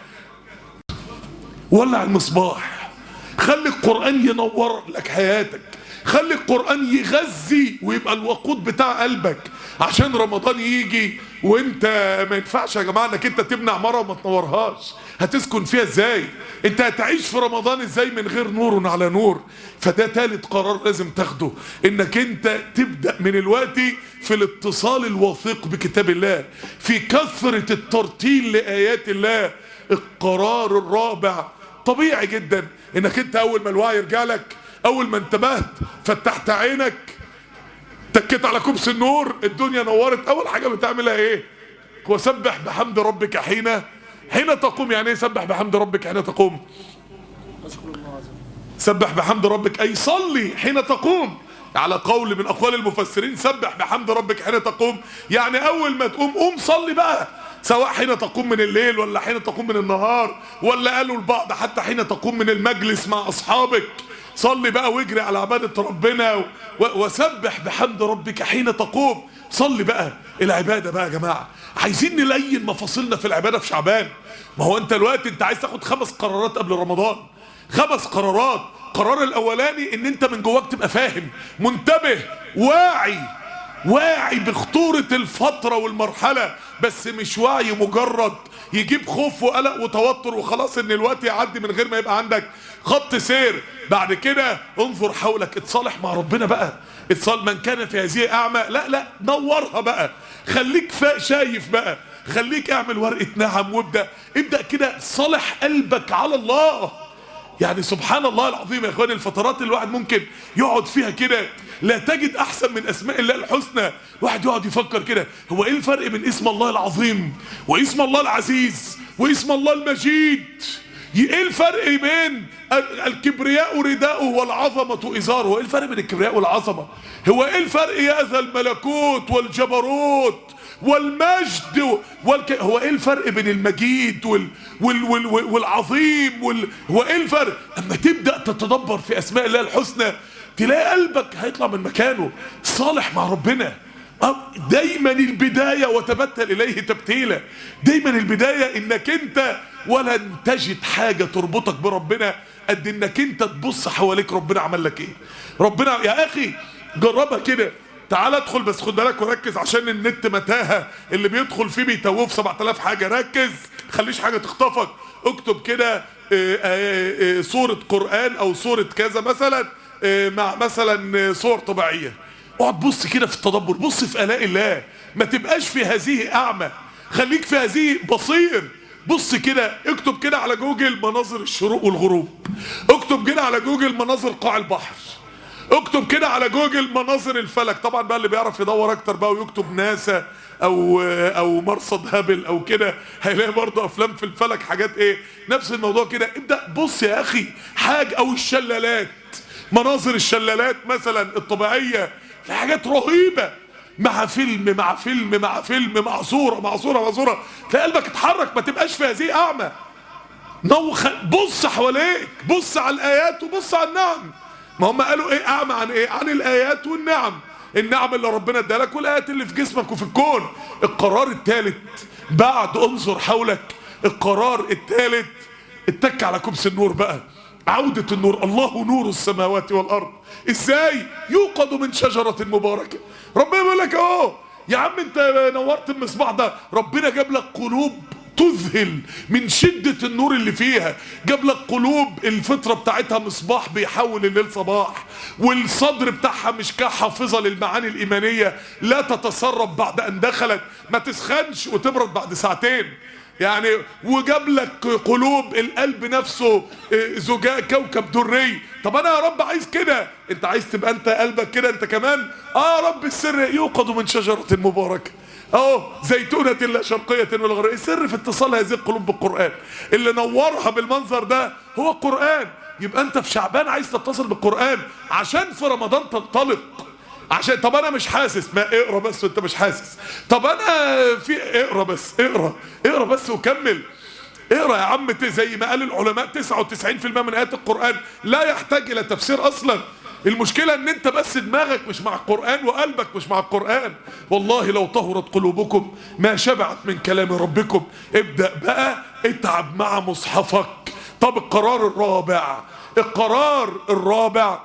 ولع المصباح خلي القرآن ينور لك حياتك خلي القرآن يغذي ويبقى الوقود بتاع قلبك عشان رمضان يجي وانت ما ينفعش يا جماعه انك انت تبني عماره وما تنورهاش هتسكن فيها ازاي انت هتعيش في رمضان ازاي من غير نور على نور فده تالت قرار لازم تاخده انك انت تبدا من الوقت في الاتصال الوثيق بكتاب الله في كثره الترتيل لايات الله القرار الرابع طبيعي جدا انك انت اول ما الوعي رجالك اول ما انتبهت فتحت عينك تكيت على كبس النور الدنيا نورت اول حاجه بتعملها ايه وسبح بحمد ربك حين حين تقوم يعني ايه سبح بحمد ربك حين تقوم سبح بحمد ربك اي صلي حين تقوم على قول من اقوال المفسرين سبح بحمد ربك حين تقوم يعني اول ما تقوم قوم صلي بقى سواء حين تقوم من الليل ولا حين تقوم من النهار ولا قالوا البعض حتى حين تقوم من المجلس مع اصحابك صلي بقى واجري على عبادة ربنا و- وسبح بحمد ربك حين تقوم صلي بقى العبادة بقى يا جماعة عايزين نلين مفاصلنا في العبادة في شعبان ما هو انت دلوقتي انت عايز تاخد خمس قرارات قبل رمضان خمس قرارات القرار الاولاني ان انت من جواك تبقى فاهم منتبه واعي واعي بخطورة الفترة والمرحلة بس مش وعي مجرد يجيب خوف وقلق وتوتر وخلاص ان الوقت يعدي من غير ما يبقى عندك خط سير بعد كده انظر حولك اتصالح مع ربنا بقى اتصال من كان في هذه اعمى لا لا نورها بقى خليك فا- شايف بقى خليك اعمل ورقة نعم وابدأ ابدأ كده صالح قلبك على الله يعني سبحان الله العظيم يا اخواني الفترات اللي الواحد ممكن يقعد فيها كده لا تجد احسن من اسماء الله الحسنى واحد يقعد يفكر كده هو ايه الفرق بين اسم الله العظيم واسم الله العزيز واسم الله المجيد ايه الفرق بين ال- الكبرياء رداؤه والعظمة ازاره ايه الفرق بين الكبرياء والعظمة هو ايه الفرق يا ذا الملكوت والجبروت والمجد والك... هو ايه الفرق بين المجيد وال... وال... وال... وال... والعظيم وال... هو ايه الفرق اما تبدا تتدبر في اسماء الله الحسنى تلاقي قلبك هيطلع من مكانه صالح مع ربنا أه، دايما البداية وتبتل إليه تبتيلا دايما البداية إنك أنت ولن تجد حاجة تربطك بربنا قد إنك أنت تبص حواليك ربنا عمل لك إيه ربنا يا أخي جربها كده تعال ادخل بس خد بالك وركز عشان النت متاهه اللي بيدخل فيه بيتوه في 7000 حاجه ركز خليش حاجه تخطفك اكتب كده آه، آه، آه، سوره قران او سوره كذا مثلا آه، مع مثلا آه، صور طبيعيه اقعد بص كده في التدبر بص في الاء الله ما تبقاش في هذه اعمى خليك في هذه بصير بص كده اكتب كده على جوجل مناظر الشروق والغروب اكتب كده على جوجل مناظر قاع البحر اكتب كده على جوجل مناظر الفلك طبعا بقى اللي بيعرف يدور اكتر بقى ويكتب ناسا او او مرصد هابل او كده هيلاقي برضه افلام في الفلك حاجات ايه نفس الموضوع كده ابدا بص يا اخي حاجه او الشلالات مناظر الشلالات مثلا الطبيعيه في حاجات رهيبه مع فيلم مع فيلم مع فيلم مع صوره مع صوره مع صوره تلاقي قلبك اتحرك ما تبقاش في هذه اعمى نوخ بص حواليك بص على الايات وبص على النعم ما هم قالوا ايه اعمى عن ايه عن الايات والنعم النعم اللي ربنا ادالك والايات اللي في جسمك وفي الكون القرار الثالث بعد انظر حولك القرار الثالث اتك على كبس النور بقى عودة النور الله نور السماوات والارض ازاي يوقد من شجرة مباركة ربنا بيقول لك اهو يا عم انت نورت المصباح ده ربنا جاب لك قلوب تذهل من شدة النور اللي فيها جاب لك قلوب الفطرة بتاعتها مصباح بيحول الليل صباح والصدر بتاعها مش كحافظة للمعاني الإيمانية لا تتسرب بعد أن دخلت ما تسخنش وتبرد بعد ساعتين يعني وجاب لك قلوب القلب نفسه آه، زجاج كوكب دري طب انا يا رب عايز كده انت عايز تبقى انت قلبك كده انت كمان اه يا رب السر يوقد من شجرة مباركة اهو زيتونة لا شرقية ولا غربية السر في اتصال هذه القلوب بالقرآن اللي نورها بالمنظر ده هو القرآن يبقى انت في شعبان عايز تتصل بالقرآن عشان في رمضان تنطلق عشان طب انا مش حاسس ما اقرا بس وانت مش حاسس طب انا في اقرا بس اقرا اقرا بس وكمل اقرا يا عم ت- زي ما قال العلماء 99% من ايات القران لا يحتاج الى تفسير اصلا المشكلة ان انت بس دماغك مش مع القرآن وقلبك مش مع القرآن والله لو طهرت قلوبكم ما شبعت من كلام ربكم ابدأ بقى اتعب مع مصحفك طب القرار الرابع القرار الرابع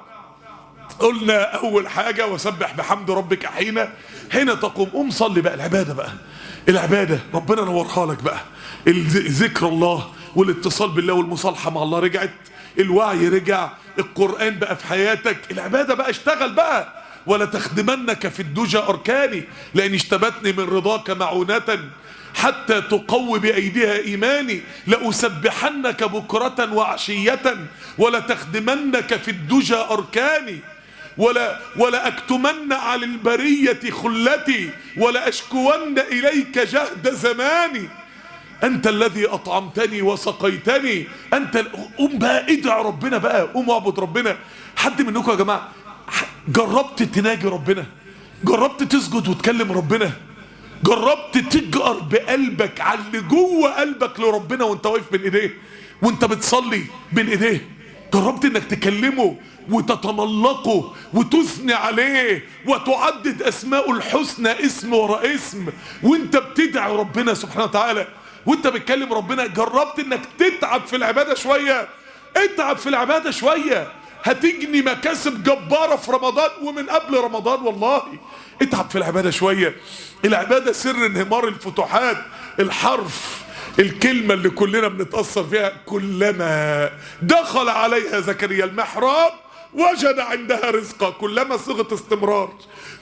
قلنا اول حاجة وسبح بحمد ربك حين حين تقوم قوم صلي بقى العبادة بقى العبادة ربنا نورها لك بقى الذ- ذكر الله والاتصال بالله والمصالحة مع الله رجعت الوعي رجع القرآن بقى في حياتك العبادة بقى اشتغل بقى ولتخدمنك في الدجى أركاني لأن اشتبتني من رضاك معونة حتى تقوي بأيديها إيماني لأسبحنك بكرة وعشية ولتخدمنك في الدجى أركاني ولا ولا أكتمن على البرية خلتي ولا أشكون إليك جهد زماني أنت الذي أطعمتني وسقيتني أنت ال- قوم بقى ادعي ربنا بقى قوم اعبد ربنا حد منكم يا جماعة جربت تناجي ربنا جربت تسجد وتكلم ربنا جربت تجأر بقلبك على اللي جوه قلبك لربنا وانت واقف بين ايديه وانت بتصلي بين ايديه جربت انك تكلمه وتتملقه وتثني عليه وتعدد اسماءه الحسنى اسم ورا اسم وانت بتدعي ربنا سبحانه وتعالى وانت بتكلم ربنا جربت انك تتعب في العباده شويه اتعب في العباده شويه هتجني مكاسب جباره في رمضان ومن قبل رمضان والله اتعب في العباده شويه العباده سر انهمار الفتوحات الحرف الكلمة اللي كلنا بنتأثر فيها كلما دخل عليها زكريا المحراب وجد عندها رزقا كلما صيغة استمرار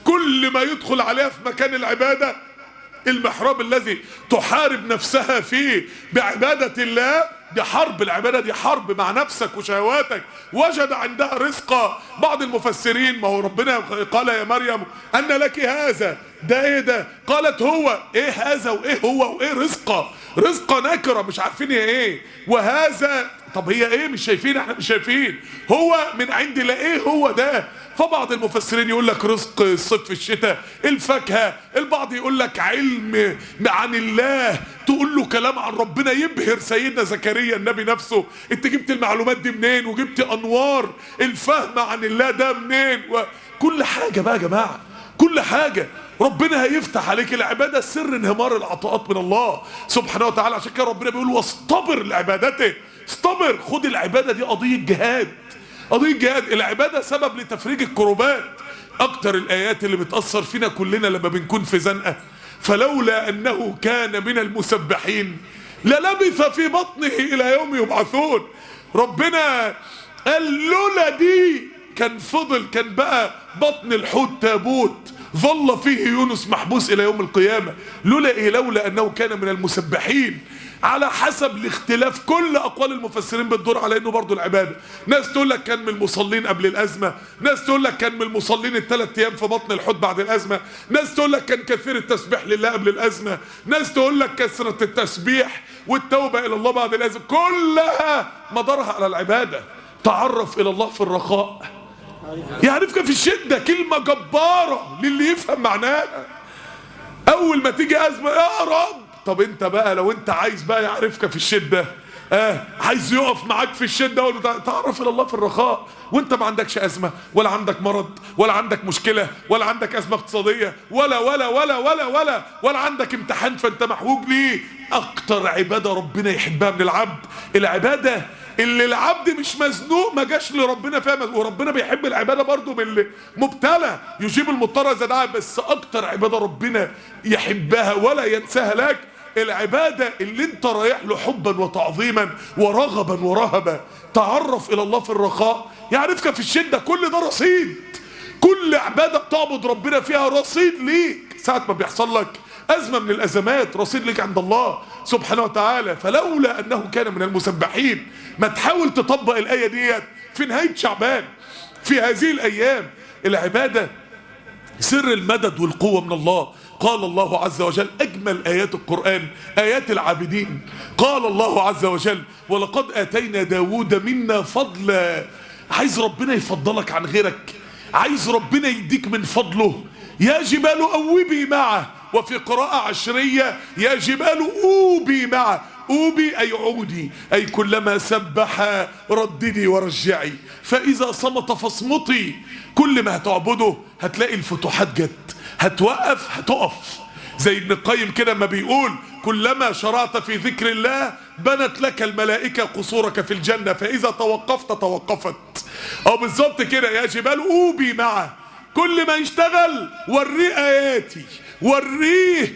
كل ما يدخل عليها في مكان العبادة المحراب الذي تحارب نفسها فيه بعبادة الله دي حرب العبادة دي حرب مع نفسك وشهواتك وجد عندها رزقا بعض المفسرين ما هو ربنا قال يا مريم أن لك هذا ده ايه ده قالت هو ايه هذا وايه هو وايه رزقا رزقا نكرة مش عارفين هي ايه وهذا طب هي ايه مش شايفين احنا مش شايفين هو من عند لا ايه هو ده فبعض المفسرين يقول لك رزق الصيف في الشتاء الفاكهة البعض يقول لك علم عن الله تقول له كلام عن ربنا يبهر سيدنا زكريا النبي نفسه انت جبت المعلومات دي منين وجبت انوار الفهم عن الله ده منين وكل حاجة بقى يا جماعة كل حاجة ربنا هيفتح عليك العبادة سر انهمار العطاءات من الله سبحانه وتعالى عشان كده ربنا بيقول واصطبر لعبادته اصطبر خد العبادة دي قضية جهاد قضية جهاد العبادة سبب لتفريج الكروبات اكتر الايات اللي بتأثر فينا كلنا لما بنكون في زنقة فلولا انه كان من المسبحين للبث في بطنه الى يوم يبعثون ربنا قال لولا دي كان فضل كان بقى بطن الحوت تابوت ظل فيه يونس محبوس الى يوم القيامة لولا ايه لولا انه كان من المسبحين على حسب الاختلاف كل اقوال المفسرين بتدور على انه برضه العباده ناس تقول لك كان من المصلين قبل الازمه ناس تقول لك كان من المصلين الثلاث ايام في بطن الحوت بعد الازمه ناس تقول لك كان كثير التسبيح لله قبل الازمه ناس تقول لك كثره التسبيح والتوبه الى الله بعد الازمه كلها مدارها على العباده تعرف الى الله في الرخاء يعرفك في الشده كلمه جباره للي يفهم معناها اول ما تيجي ازمه يا رب طب انت بقى لو انت عايز بقى يعرفك في الشده اه عايز يقف معاك في الشده ولا تعرف الى الله في الرخاء وانت ما عندكش ازمه ولا عندك مرض ولا عندك مشكله ولا عندك ازمه اقتصاديه ولا ولا ولا ولا ولا ولا عندك امتحان فانت محوج ليه اكتر عباده ربنا يحبها من العبد العباده اللي العبد مش مزنوق ما جاش لربنا فيها مز- وربنا بيحب العباده برضه من اللي مبتلى يجيب المضطر اذا دعا بس اكتر عباده ربنا يحبها ولا ينساها لك العباده اللي انت رايح له حبا وتعظيما ورغبا ورهبا تعرف الى الله في الرخاء يعرفك في الشده كل ده رصيد كل عباده بتعبد ربنا فيها رصيد ليك ساعه ما بيحصل لك أزمة من الأزمات رصيد لك عند الله سبحانه وتعالى فلولا أنه كان من المسبحين ما تحاول تطبق الآية ديت في نهاية شعبان في هذه الأيام العبادة سر المدد والقوة من الله قال الله عز وجل أجمل آيات القرآن آيات العابدين قال الله عز وجل ولقد آتينا داود منا فضلا عايز ربنا يفضلك عن غيرك عايز ربنا يديك من فضله يا جبال أوبي معه وفي قراءة عشرية يا جبال أوبي معه أوبي أي عودي أي كلما سبح رددي ورجعي فإذا صمت فاصمتي كل ما هتعبده هتلاقي الفتوحات جت هتوقف هتقف زي ابن القيم كده ما بيقول كلما شرعت في ذكر الله بنت لك الملائكة قصورك في الجنة فإذا توقفت توقفت أو بالظبط كده يا جبال أوبي معه كل ما يشتغل وريه آياتي وريه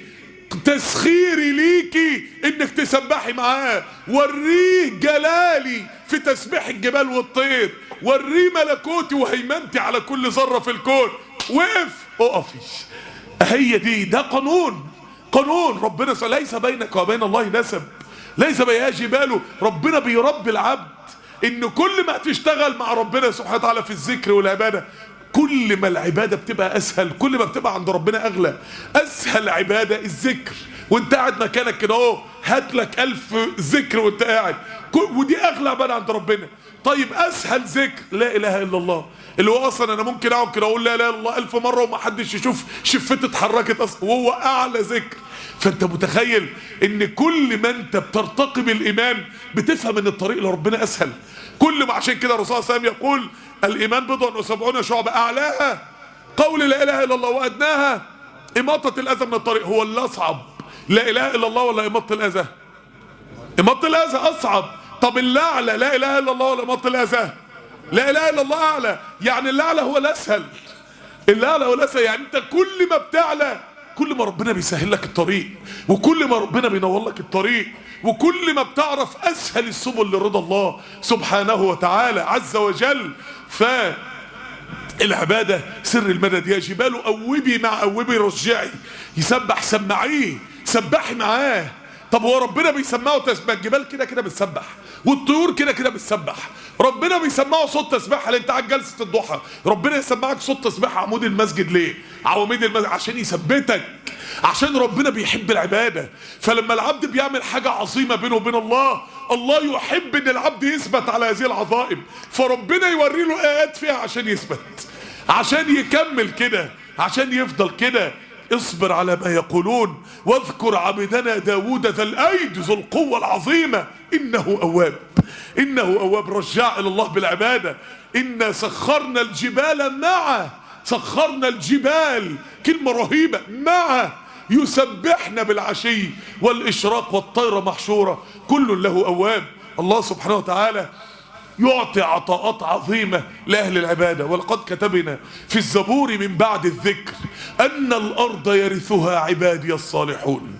تسخيري ليكي انك تسبحي معاه وريه جلالي في تسبيح الجبال والطير وريه ملكوتي وهيمنتي على كل ذره في الكون وقف اقفي هي دي ده قانون قانون ربنا سبحانه ليس بينك وبين الله نسب ليس بيها جبال ربنا بيربي العبد ان كل ما تشتغل مع ربنا سبحانه وتعالى في الذكر والعباده كل ما العباده بتبقى اسهل كل ما بتبقى عند ربنا اغلى اسهل عباده الذكر وانت قاعد مكانك كده اهو هات لك ألف ذكر وانت قاعد كل- ودي اغلى عباده عند ربنا طيب اسهل ذكر لا اله الا الله اللي هو اصلا انا ممكن اقعد كده اقول لا اله الا الله ألف مره وما حدش يشوف شفتي اتحركت اصلا وهو اعلى ذكر فانت متخيل ان كل ما انت بترتقي بالايمان بتفهم ان الطريق لربنا اسهل كل ما عشان كده الرسول صلى الله عليه وسلم يقول الايمان بضع وسبعون شعبه اعلاها قول لا اله الا الله وادناها اماطه الاذى من الطريق هو اللي اصعب لا اله الا الله ولا اماطه الاذى اماطه الاذى اصعب طب الاعلى لا اله الا الله ولا اماطه الاذى لا اله الا الله اعلى يعني الاعلى هو الاسهل الاعلى هو الاسهل يعني انت كل ما بتعلى كل ما ربنا بيسهل لك الطريق وكل ما ربنا بينور لك الطريق وكل ما بتعرف اسهل السبل لرضا الله سبحانه وتعالى عز وجل ف العبادة سر المدد يا جبال أوبي مع أوبي رجعي يسبح سمعيه سبحي معاه طب هو ربنا بيسمعه تسبح الجبال كده كده بتسبح والطيور كده كده بتسبح ربنا بيسمعه صوت تسبيح اللي انت قاعد جلسه الضحى ربنا يسمعك صوت تسبيح عمود المسجد ليه عواميد المسجد عشان يثبتك عشان ربنا بيحب العباده فلما العبد بيعمل حاجه عظيمه بينه وبين الله الله يحب ان العبد يثبت على هذه العظائم فربنا يوري له ايات فيها عشان يثبت عشان يكمل كده عشان يفضل كده اصبر على ما يقولون واذكر عبدنا داود ذا الايد ذو القوة العظيمة انه اواب انه اواب رجاع الى الله بالعبادة انا سخرنا الجبال معه سخرنا الجبال كلمة رهيبة معه يسبحنا بالعشي والاشراق والطير محشورة كل له اواب الله سبحانه وتعالى يعطي عطاءات عظيمة لأهل العبادة ولقد كتبنا في الزبور من بعد الذكر أن الأرض يرثها عبادي الصالحون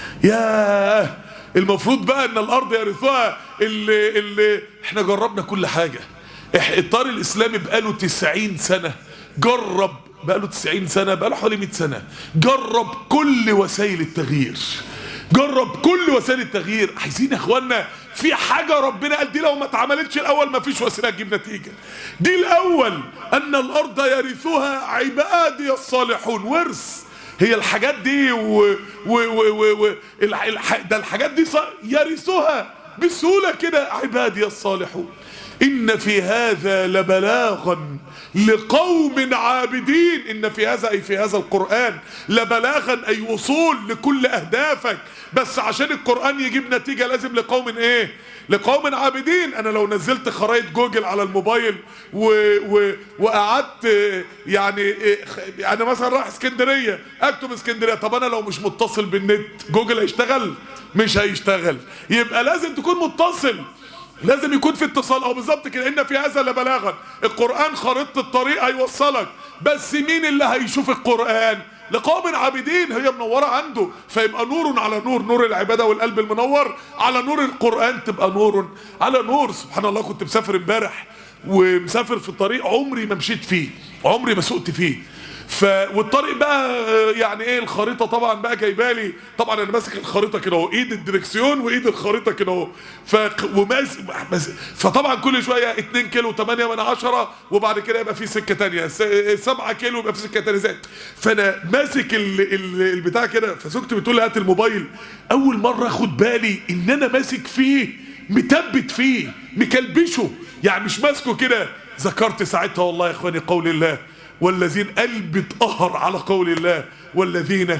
ياه المفروض بقى أن الأرض يرثها اللي, اللي احنا جربنا كل حاجة إح- الطار الإسلامي بقاله 90 سنة جرب بقاله 90 سنة بقاله حوالي 100 سنة جرب كل وسائل التغيير جرب كل وسائل التغيير عايزين يا اخوانا في حاجه ربنا قال دي لو ما اتعملتش الاول ما فيش وسيله تجيب نتيجه دي الاول ان الارض يرثها عبادي الصالحون ورث هي الحاجات دي و و و و و الح- الح- ده الحاجات دي ص- يرثها بسهوله كده عبادي الصالحون إن في هذا لبلاغا لقوم عابدين إن في هذا أي في هذا القرآن لبلاغا أي وصول لكل أهدافك بس عشان القرآن يجيب نتيجة لازم لقوم إيه لقوم عابدين أنا لو نزلت خرائط جوجل على الموبايل و و وقعدت آه، يعني آه، خ- أنا مثلا رايح اسكندرية أكتب اسكندرية طب أنا لو مش متصل بالنت جوجل هيشتغل مش هيشتغل يبقى لازم تكون متصل لازم يكون في اتصال او بالظبط كده ان في هذا لبلاغا القران خريطه الطريق هيوصلك بس مين اللي هيشوف القران لقوم عابدين هي منوره عنده فيبقى نور على نور نور العباده والقلب المنور على نور القران تبقى نور على نور سبحان الله كنت مسافر امبارح ومسافر في طريق عمري ما مشيت فيه عمري ما سقت فيه ف والطريق بقى آه، يعني ايه الخريطه طبعا بقى جايبالي طبعا انا ماسك الخريطه كده اهو ايد الدركسيون وايد الخريطه كده اهو ف وماس ماس- فطبعا كل شويه 2 كيلو 8 من 10 وبعد كده يبقى في سكه تانية 7 كيلو يبقى في سكه تانية زي فانا ماسك ال... ال... البتاع كده فزوجتي بتقول لي هات الموبايل اول مره اخد بالي ان انا ماسك فيه مثبت فيه مكلبشه يعني مش ماسكه كده ذكرت ساعتها والله يا اخواني قول الله والذين قلب اتقهر على قول الله والذين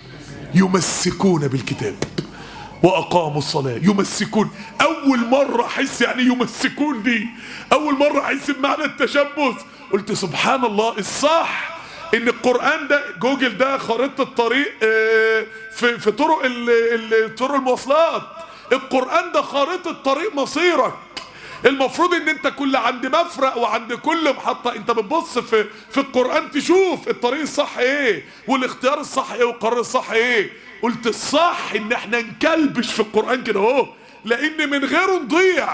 يمسكون بالكتاب واقاموا الصلاه يمسكون اول مره احس يعني يمسكون دي اول مره احس بمعنى التشبث قلت سبحان الله الصح ان القران ده جوجل ده خريطه الطريق آه، في في طرق ال- ال- طرق المواصلات القران ده خريطه طريق مصيرك المفروض ان انت كل عند مفرق وعند كل محطة انت بتبص في في القرآن تشوف الطريق الصح ايه والاختيار الصح ايه والقرار الصح ايه قلت الصح ان احنا نكلبش في القرآن كده اهو لان من غيره نضيع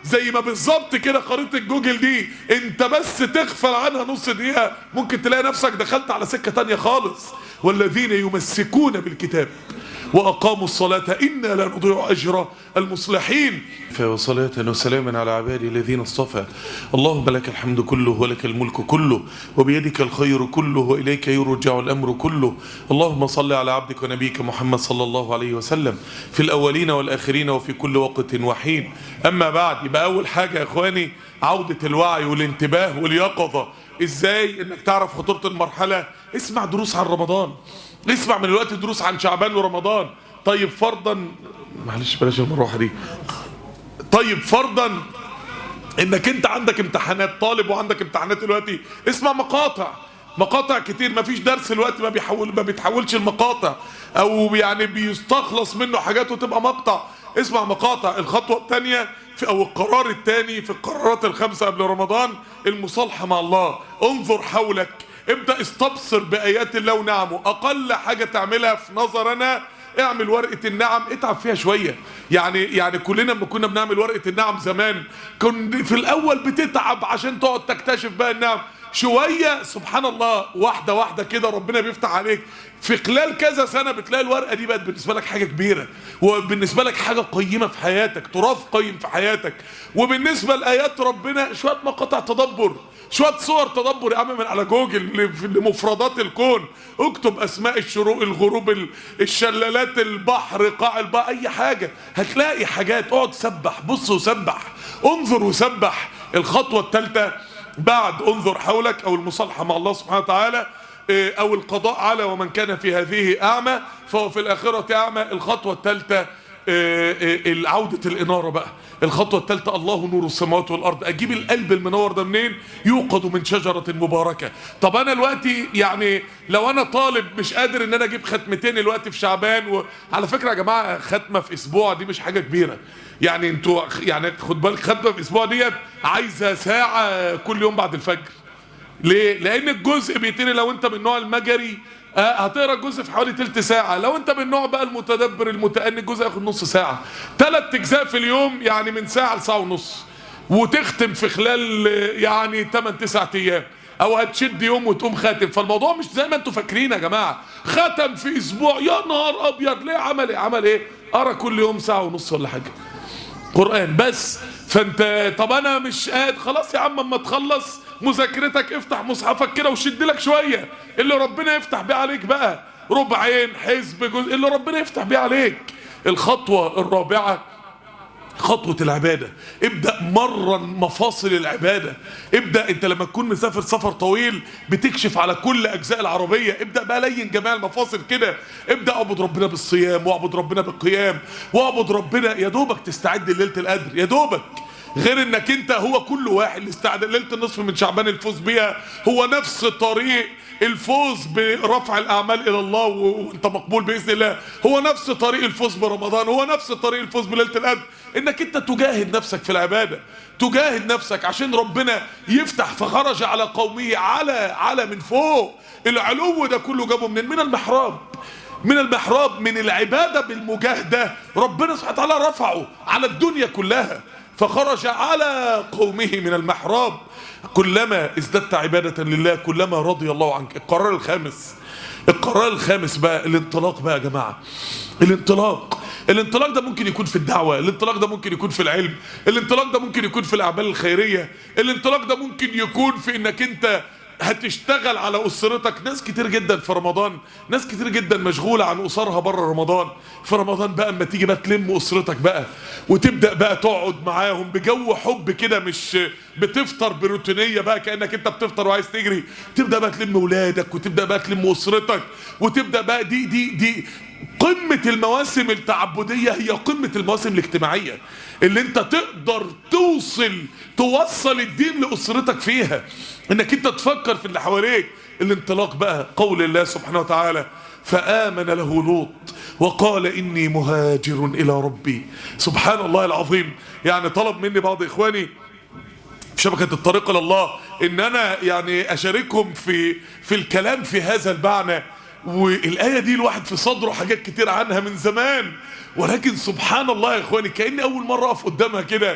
زي ما بالظبط كده خريطة جوجل دي انت بس تغفل عنها نص دقيقة ممكن تلاقي نفسك دخلت على سكة تانية خالص والذين يمسكون بالكتاب وأقاموا الصلاة إنا لا نضيع أجر المصلحين فصلاة وسلاما على عبادي الذين اصطفى اللهم لك الحمد كله ولك الملك كله وبيدك الخير كله وإليك يرجع الأمر كله اللهم صل على عبدك ونبيك محمد صلى الله عليه وسلم في الأولين والآخرين وفي كل وقت وحين أما بعد يبقى أول حاجة يا إخواني عودة الوعي والانتباه واليقظة إزاي إنك تعرف خطورة المرحلة اسمع دروس عن رمضان اسمع من الوقت دروس عن شعبان ورمضان طيب فرضا معلش بلاش المروحه دي طيب فرضا انك انت عندك امتحانات طالب وعندك امتحانات دلوقتي اسمع مقاطع مقاطع كتير ما فيش درس الوقت ما بيحول ما بيتحولش المقاطع او يعني بيستخلص منه حاجات وتبقى مقطع اسمع مقاطع الخطوه الثانيه في او القرار الثاني في القرارات الخمسه قبل رمضان المصالحه مع الله انظر حولك ابدأ استبصر بآيات الله ونعمه أقل حاجة تعملها في نظرنا اعمل ورقة النعم اتعب فيها شوية يعني يعني كلنا لما كنا بنعمل ورقة النعم زمان كن في الأول بتتعب عشان تقعد تكتشف بقى النعم شوية سبحان الله واحدة واحدة كده ربنا بيفتح عليك في خلال كذا سنة بتلاقي الورقة دي بقت بالنسبة لك حاجة كبيرة وبالنسبة لك حاجة قيمة في حياتك تراث قيم في حياتك وبالنسبة لآيات ربنا شوية مقاطع تدبر شوية صور تدبر يا عم من على جوجل لمفردات الكون اكتب اسماء الشروق الغروب الشلالات البحر قاع البحر اي حاجة هتلاقي حاجات اقعد سبح بص وسبح انظر وسبح الخطوة الثالثة بعد انظر حولك او المصالحة مع الله سبحانه وتعالى او القضاء على ومن كان في هذه اعمى فهو في الاخرة اعمى الخطوة الثالثة عودة الإنارة بقى الخطوة الثالثة الله نور السماوات والأرض أجيب القلب المنور ده منين يوقد من شجرة مباركة طب أنا دلوقتي يعني لو أنا طالب مش قادر إن أنا أجيب ختمتين دلوقتي في شعبان وعلى فكرة يا جماعة ختمة في أسبوع دي مش حاجة كبيرة يعني انتوا يعني خد بالك ختمة في أسبوع ديت عايزة ساعة كل يوم بعد الفجر ليه؟ لأن الجزء بيتني لو أنت من النوع المجري آه هتقرا الجزء في حوالي تلت ساعة لو انت من النوع بقى المتدبر المتأني الجزء ياخد نص ساعة تلات اجزاء في اليوم يعني من ساعة لساعة ونص وتختم في خلال يعني 8 9 ايام او هتشد يوم وتقوم خاتم فالموضوع مش زي ما انتوا فاكرين يا جماعة ختم في اسبوع يا نهار ابيض ليه عمل ايه عمل ايه قرا كل يوم ساعة ونص ولا حاجة قرآن بس فانت طب انا مش قادر خلاص يا عم اما تخلص مذاكرتك افتح مصحفك كده وشد لك شويه اللي ربنا يفتح بيه عليك بقى ربعين حزب جزء اللي ربنا يفتح بيه عليك الخطوه الرابعه خطوة العبادة ابدأ مرن مفاصل العبادة ابدأ انت لما تكون مسافر سفر طويل بتكشف على كل اجزاء العربية ابدأ بقى لين جميع المفاصل كده ابدأ اعبد ربنا بالصيام واعبد ربنا بالقيام واعبد ربنا يا دوبك تستعد لليلة القدر يا دوبك غير انك انت هو كل واحد اللي استعد ليله النصف من شعبان الفوز بيها هو نفس طريق الفوز برفع الاعمال الى الله وانت مقبول باذن الله هو نفس طريق الفوز برمضان هو نفس طريق الفوز بليله القدر انك انت تجاهد نفسك في العباده تجاهد نفسك عشان ربنا يفتح فخرج على قومه على على من فوق العلو ده كله جابه منين من المحراب من المحراب من العباده بالمجاهده ربنا سبحانه وتعالى رفعه على الدنيا كلها فخرج على قومه من المحراب كلما ازددت عبادة لله كلما رضي الله عنك القرار الخامس القرار الخامس بقى الانطلاق بقى يا جماعة الانطلاق الانطلاق ده ممكن يكون في الدعوة الانطلاق ده ممكن يكون في العلم الانطلاق ده ممكن يكون في الأعمال الخيرية الانطلاق ده ممكن يكون في انك انت هتشتغل على اسرتك ناس كتير جدا في رمضان ناس كتير جدا مشغوله عن اسرها بره رمضان في رمضان بقى اما تيجي بقى تلم اسرتك بقى وتبدا بقى تقعد معاهم بجو حب كده مش بتفطر بروتينيه بقى كانك انت بتفطر وعايز تجري تبدا بقى تلم ولادك وتبدا بقى تلم اسرتك وتبدا بقى دي دي دي قمة المواسم التعبدية هي قمة المواسم الاجتماعية اللي انت تقدر توصل توصل الدين لأسرتك فيها انك انت تفكر في اللي حواليك الانطلاق بقى قول الله سبحانه وتعالى فآمن له لوط وقال إني مهاجر إلى ربي سبحان الله العظيم يعني طلب مني بعض إخواني في شبكة الطريق إلى الله إن أنا يعني أشاركهم في في الكلام في هذا المعنى والآية دي الواحد في صدره حاجات كتير عنها من زمان ولكن سبحان الله يا اخواني كأني أول مرة أقف قدامها كده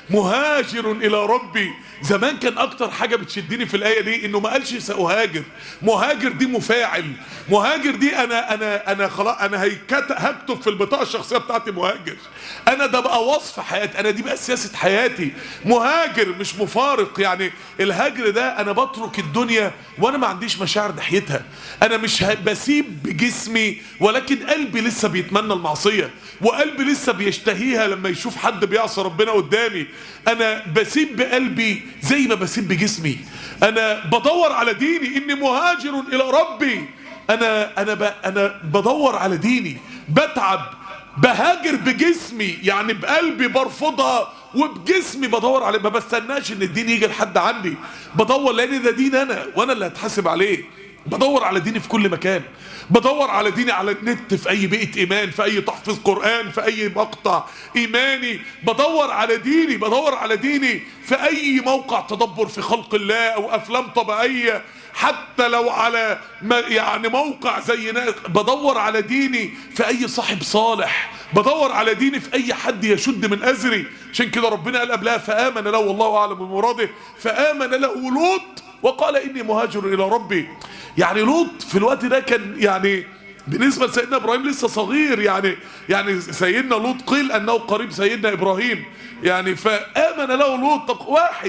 مهاجر إلى ربي زمان كان أكتر حاجة بتشدني في الآية دي إنه ما قالش سأهاجر مهاجر دي مفاعل مهاجر دي أنا أنا أنا خلاص أنا هيكت- هكتب في البطاقة الشخصية بتاعتي مهاجر أنا ده بقى وصف حياتي أنا دي بقى سياسة حياتي مهاجر مش مفارق يعني الهجر ده أنا بترك الدنيا وأنا ما عنديش مشاعر ناحيتها أنا مش ه- بسيب بجسمي ولكن قلبي لسه بيتمنى المعصية وقلبي لسه بيشتهيها لما يشوف حد بيعصي ربنا قدامي انا بسيب بقلبي زي ما بسيب بجسمي انا بدور على ديني اني مهاجر الى ربي انا انا ب... انا بدور على ديني بتعب بهاجر بجسمي يعني بقلبي برفضها وبجسمي بدور عليه ما بستناش ان الدين يجي لحد عندي بدور لان ده دين انا وانا اللي هتحاسب عليه بدور على ديني في كل مكان بدور على ديني على النت في اي بيئة ايمان في اي تحفيظ قرآن في اي مقطع ايماني بدور على ديني بدور على ديني في اي موقع تدبر في خلق الله او افلام طبيعية حتى لو على ما يعني موقع زي نا- بدور على ديني في اي صاحب صالح بدور على ديني في اي حد يشد من ازري عشان كده ربنا قال قبلها فامن له والله اعلم بمراده فامن له لوط وقال اني مهاجر الى ربي يعني لوط في الوقت ده كان يعني بالنسبة لسيدنا ابراهيم لسه صغير يعني يعني سيدنا لوط قيل انه قريب سيدنا ابراهيم يعني فامن له لوط طب واحد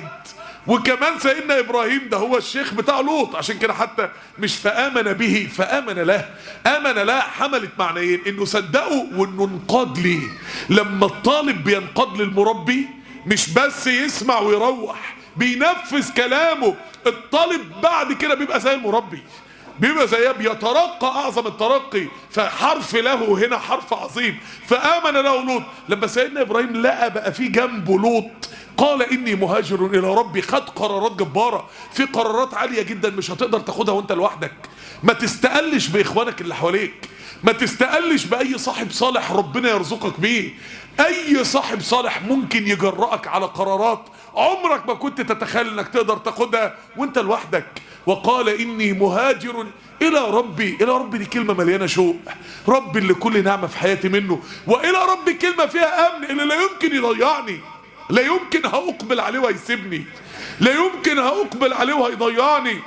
وكمان سيدنا ابراهيم ده هو الشيخ بتاع لوط عشان كده حتى مش فامن به فامن له امن له حملت معنيين انه صدقه وانه انقاد ليه لما الطالب بينقاد للمربي مش بس يسمع ويروح بينفذ كلامه الطالب بعد كده بيبقى زي المربي بيبقى زيه بيترقى اعظم الترقي فحرف له هنا حرف عظيم فامن له لوط لما سيدنا ابراهيم لقى بقى في جنبه لوط قال اني مهاجر الى ربي خد قرارات جباره في قرارات عاليه جدا مش هتقدر تاخدها وانت لوحدك ما تستقلش باخوانك اللي حواليك ما تستقلش باي صاحب صالح ربنا يرزقك بيه اي صاحب صالح ممكن يجرأك على قرارات عمرك ما كنت تتخيل انك تقدر تاخدها وانت لوحدك وقال اني مهاجر الى ربي الى ربي دي كلمه مليانه شوق ربي اللي كل نعمه في حياتي منه والى ربي كلمه فيها امن اللي لا يمكن يضيعني لا يمكن هاقبل عليه وهيسيبني لا يمكن هاقبل عليه وهيضيعني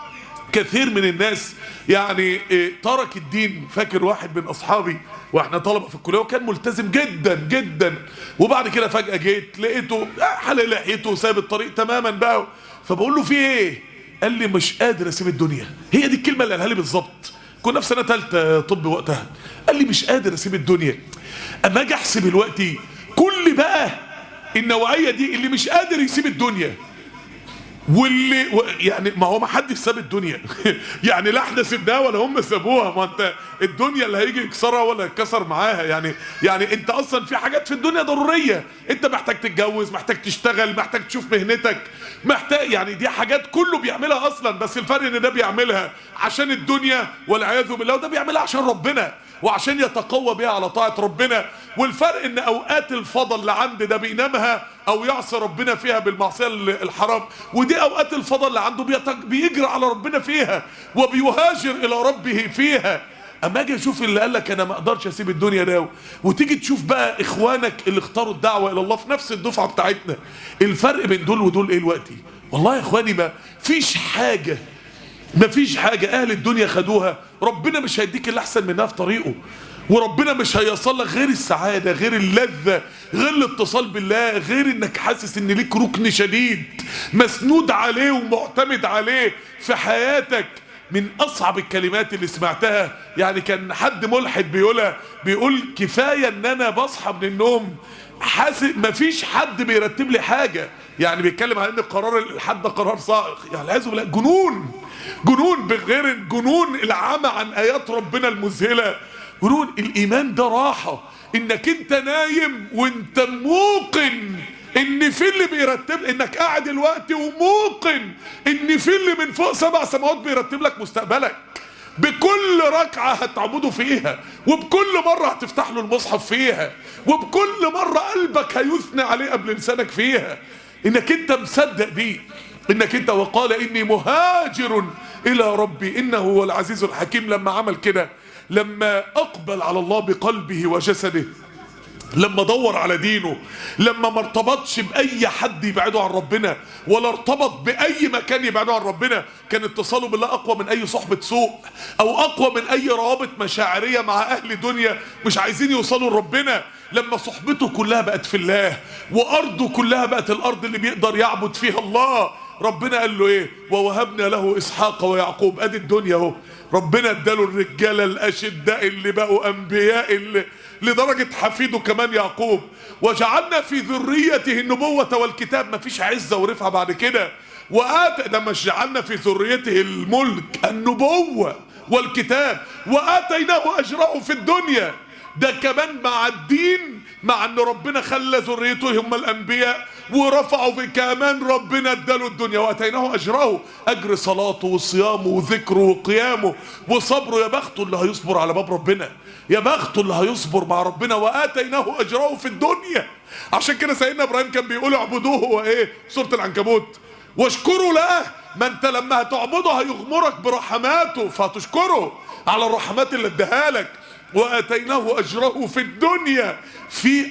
كثير من الناس يعني إيه، ترك الدين فاكر واحد من اصحابي واحنا طلبه في الكليه وكان ملتزم جدا جدا وبعد كده فجاه جيت لقيته حلق لحيته وساب الطريق تماما بقى فبقول له في ايه قال لي مش قادر اسيب الدنيا هي دي الكلمه اللي قالها لي بالظبط كنا في سنه ثالثه طب وقتها قال لي مش قادر اسيب الدنيا اما اجي احسب دلوقتي كل بقى النوعيه دي اللي مش قادر يسيب الدنيا واللي و- يعني ما هو ما حدش ساب الدنيا يعني لا احنا سيبناها ولا هم سابوها ما انت الدنيا اللي هيجي يكسرها ولا يتكسر معاها يعني يعني انت اصلا في حاجات في الدنيا ضروريه انت محتاج تتجوز محتاج تشتغل محتاج تشوف مهنتك محتاج يعني دي حاجات كله بيعملها اصلا بس الفرق ان ده بيعملها عشان الدنيا والعياذ بالله وده بيعملها عشان ربنا وعشان يتقوى بيها على طاعة ربنا والفرق ان اوقات الفضل اللي عنده ده بينامها او يعصي ربنا فيها بالمعصية ال- الحرام ودي اوقات الفضل اللي عنده بيتج- بيجري على ربنا فيها وبيهاجر الى ربه فيها اما اجي اشوف اللي قال لك انا ما اقدرش اسيب الدنيا ده وتيجي تشوف بقى اخوانك اللي اختاروا الدعوه الى الله في نفس الدفعه بتاعتنا الفرق بين دول ودول ايه دلوقتي والله يا اخواني ما فيش حاجه مفيش حاجة أهل الدنيا خدوها ربنا مش هيديك اللي أحسن منها في طريقه وربنا مش هيصل لك غير السعادة غير اللذة غير الاتصال بالله غير انك حاسس ان ليك ركن شديد مسنود عليه ومعتمد عليه في حياتك من اصعب الكلمات اللي سمعتها يعني كان حد ملحد بيقولها بيقول كفاية ان انا بصحى من النوم حاسس مفيش حد بيرتب لي حاجة يعني بيتكلم عن ان قرار الحد ده قرار صائغ يعني العياذ بالله جنون جنون بغير الجنون العمى عن ايات ربنا المذهله جنون الايمان ده راحه انك انت نايم وانت موقن ان في اللي بيرتب انك قاعد الوقت وموقن ان في اللي من فوق سبع سماوات بيرتب لك مستقبلك بكل ركعة هتعبده فيها وبكل مرة هتفتح له المصحف فيها وبكل مرة قلبك هيثنى عليه قبل لسانك فيها انك انت مصدق دي انك انت وقال اني مهاجر الى ربي انه هو العزيز الحكيم لما عمل كده لما اقبل على الله بقلبه وجسده لما دور على دينه لما ما ارتبطش باي حد يبعده عن ربنا ولا ارتبط باي مكان يبعده عن ربنا كان اتصاله بالله اقوى من اي صحبه سوء او اقوى من اي روابط مشاعريه مع اهل دنيا مش عايزين يوصلوا لربنا لما صحبته كلها بقت في الله وارضه كلها بقت الارض اللي بيقدر يعبد فيها الله ربنا قال له ايه ووهبنا له اسحاق ويعقوب ادي الدنيا اهو ربنا اداله الرجاله الاشداء اللي بقوا انبياء اللي لدرجة حفيده كمان يعقوب وجعلنا في ذريته النبوة والكتاب مفيش عزة ورفعة بعد كده وآت ده مش جعلنا في ذريته الملك النبوة والكتاب وآتيناه أجره في الدنيا ده كمان مع الدين مع ان ربنا خلى ذريته هم الانبياء ورفعوا في كمان ربنا اداله الدنيا واتيناه اجره اجر صلاته وصيامه وذكره وقيامه وصبره يا بخته اللي هيصبر على باب ربنا يا بخته اللي هيصبر مع ربنا واتيناه اجره في الدنيا عشان كده سيدنا ابراهيم كان بيقول اعبدوه وايه سوره العنكبوت واشكروا له ما انت لما هتعبده هيغمرك برحماته فهتشكره على الرحمات اللي اداها لك واتيناه اجره في الدنيا في